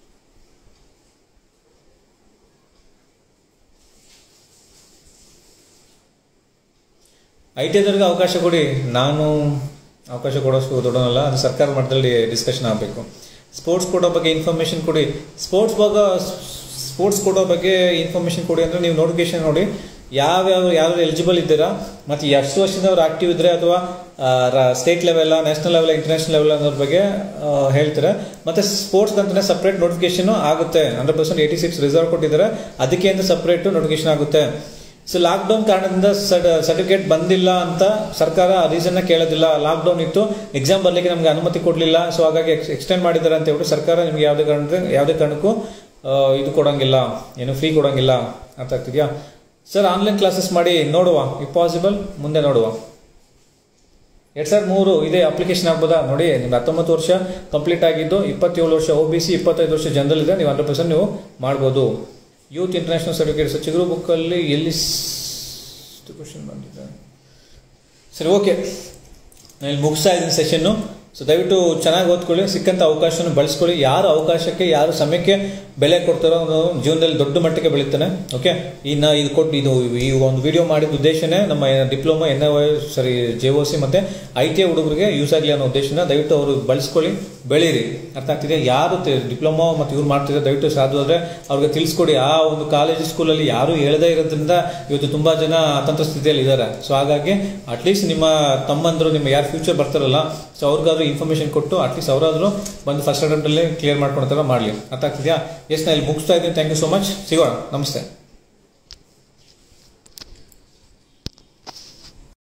ಐ ಟಿ ಐದವ್ರಿಗೆ ಅವಕಾಶ ಕೊಡಿ ನಾನು ಅವಕಾಶ ಕೊಡೋಷ್ಟು ದೊಡ್ಡನಲ್ಲ ಅದು ಸರ್ಕಾರ ಮಟ್ಟದಲ್ಲಿ ಡಿಸ್ಕಷನ್ ಆಗಬೇಕು ಸ್ಪೋರ್ಟ್ಸ್ ಕೊಡೋ ಬಗ್ಗೆ ಇನ್ಫಾರ್ಮೇಷನ್ ಕೊಡಿ ಸ್ಪೋರ್ಟ್ಸ್ ಬಗ್ಗೆ ಸ್ಪೋರ್ಟ್ಸ್ ಕೊಡೋ ಬಗ್ಗೆ ಇನ್ಫಾರ್ಮೇಷನ್ ಕೊಡಿ ಅಂದರೆ ನೀವು ನೋಟಿಫಿಕೇಶನ್ ನೋಡಿ ಯಾವ್ಯಾವ ಯಾರು ಎಲಿಜಿಬಲ್ ಇದ್ದೀರಾ ಮತ್ತು ಎಷ್ಟು ವರ್ಷದಿಂದ ಅವ್ರು ಆಕ್ಟಿವ್ ಇದ್ರೆ ಅಥವಾ state level national level international level ಅನ್ನೋದ್ರ ಬಗ್ಗೆ ಆ, ಹೇಳ್ತಾರೆ ಮತ್ತು ಸ್ಪೋರ್ಟ್ಸ್ ಅಂತಲೇ ಸಪ್ರೇಟ್ ನೋಟಿಫಿಕೇಶನ್ ಆಗುತ್ತೆ hundred percent eighty six reserve ಕೊಟ್ಟಿದ್ದಾರೆ ಅದಕ್ಕೆ ಅಂತ ಸಪ್ರೇಟ್ ನೋಟಿಫಿಕೇಶನ್ ಆಗುತ್ತೆ ಸೊ ಲಾಕ್ಡೌನ್ ಕಾರಣದಿಂದ ಸರ್ಟಿಫಿಕೇಟ್ ಬಂದಿಲ್ಲ ಅಂತ ಸರ್ಕಾರ ರೀಸನ್ನ ಕೇಳೋದಿಲ್ಲ ಲಾಕ್ಡೌನ್ ಇತ್ತು ಎಕ್ಸಾಮ್ ಬರಲಿಕ್ಕೆ ನಮಗೆ ಅನುಮತಿ ಕೊಡಲಿಲ್ಲ ಸೊ ಹಾಗಾಗಿ ಎಕ್ಸ್ಟೆಂಡ್ ಮಾಡಿದ್ದಾರೆ ಅಂತ ಹೇಳ್ಬಿಟ್ಟು ಸರ್ಕಾರ ನಿಮಗೆ ಯಾವುದೇ ಕಾರಣದ ಯಾವುದೇ ಕಾರಣಕ್ಕೂ ಆ, ಇದು ಕೊಡೋಂಗಿಲ್ಲ ಏನು ಫ್ರೀ ಕೊಡೋಂಗಿಲ್ಲ ಅರ್ಥ ಆಗ್ತಿದೆಯಾ ಸರ್ ಆನ್ಲೈನ್ ಕ್ಲಾಸಸ್ ಮಾಡಿ ನೋಡುವ ಇಫ್ ಪಾಸಿಬಲ್ ಮುಂದೆ ನೋಡುವ ಎರಡ್ ಸಾವಿರದ ಮೂರು ಇದೇ ಅಪ್ಲಿಕೇಶನ್ ಆಗ್ಬೋದಾ ನೋಡಿ ನಿಮ್ಗೆ ಹತ್ತೊಂಬತ್ತು ವರ್ಷ ಕಂಪ್ಲೀಟ್ ಆಗಿದ್ದು ಇಪ್ಪತ್ತೇಳು ವರ್ಷ ಒ ಬಿ ಸಿ ಇಪ್ಪತ್ತೈದು ವರ್ಷ ಜನರಲ್ ಇದೆ ನೀವು ಹಂಡ್ರೆಡ್ ಪರ್ಸೆಂಟ್ ನೀವು ಮಾಡ್ಬೋದು ಯೂತ್ ಇಂಟರ್ನ್ಯಾಷನಲ್ ಸರ್ಟಿಫಿಕೇಟ್ಸ್ ಚಿಗುರು ಬುಕ್ಕಲ್ಲಿ ಎಲ್ಲಿ ಕ್ವಶನ್ ಬಂದಿದೆ ಸರಿ ಓಕೆ ನಾನು ಇಲ್ಲಿ ಮುಗಿಸ್ತಾ ಇದ್ದೀನಿ ಸೆಷನ್ನು ಸೊ ದಯವಿಟ್ಟು ಚೆನ್ನಾಗಿ ಓದ್ಕೊಳ್ಳಿ ಸಿಕ್ಕಂಥ ಅವಕಾಶನ ಬಳಸ್ಕೊಳ್ಳಿ ಯಾರು ಅವಕಾಶಕ್ಕೆ ಯಾರು ಸಮಯಕ್ಕೆ ಬೆಲೆ ಕೊಡ್ತಾರೋ ಅವನು ಜೀವನದಲ್ಲಿ ದೊಡ್ಡ ಮಟ್ಟಕ್ಕೆ ಬೆಳೀತಾನೆ ಓಕೆ ಇನ್ನು ಇದು ಕೊಟ್ಟು ಇದು ಈ ಒಂದು ವಿಡಿಯೋ ಮಾಡಿದ ಉದ್ದೇಶನೇ ನಮ್ಮ ಡಿಪ್ಲೊಮಾ ಎನ್ ಐ ಸರಿ ಜೆ ಒ ಸಿ ಮತ್ತು ಐ ಟಿ ಐ ಹುಡುಗರಿಗೆ ಯೂಸ್ ಆಗಲಿ ಅನ್ನೋ ಉದ್ದೇಶನ ದಯವಿಟ್ಟು ಅವರು ಬಳಸ್ಕೊಳ್ಳಿ ಬೆಳೀರಿ ಅರ್ಥ ಆಗ್ತಿದೆ ಯಾರು ಡಿಪ್ಲೊಮಾ ಮತ್ತು ಇವ್ರು ಮಾಡ್ತಿದ್ದಾರೆ ದಯವಿಟ್ಟು ಸಾಧ್ಯ ಆದರೆ ಅವ್ರಿಗೆ ತಿಳಿಸ್ಕೊಡಿ ಆ ಒಂದು ಕಾಲೇಜ್ ಸ್ಕೂಲಲ್ಲಿ ಯಾರು ಹೇಳದೇ ಇರೋದ್ರಿಂದ ಇವತ್ತು ತುಂಬ ಜನ ಅತಂತ್ರ ಸ್ಥಿತಿಯಲ್ಲಿ ಇದ್ದಾರೆ ಸೊ ಹಾಗಾಗಿ ಅಟ್ಲೀಸ್ಟ್ ನಿಮ್ಮ ತಮ್ಮಂದರು ನಿಮ್ಮ ಯಾರು ಫ್ಯೂಚರ್ ಬರ್ತಾರಲ್ಲ ಸೊ ಅವ್ರಿಗಾದ್ರೂ ಇನ್ಫಾರ್ಮೇಷನ್ ಕೊಟ್ಟು ಅಟ್ಲೀಸ್ಟ್ ಅವರಾದ್ರೂ ಬಂದು ಫಸ್ಟ್ ಅಟೆಂಪ್ಟಲ್ಲಿ ಕ್ಲಿಯರ್ ಮಾಡ್ಕೊಳ್ತಾರ ಮಾಡಲಿ ಅರ್ಥ ಆಗ್ತಿದೆಯಾ ಎಸ್ ನಾನು ಇಲ್ಲಿ ಮುಗಿಸ್ತಾ ಇದ್ದೀನಿ ಥ್ಯಾಂಕ್ ಯು ಸೊ ಮಚ್ ಸಿಗೋಣ ನಮಸ್ತೆ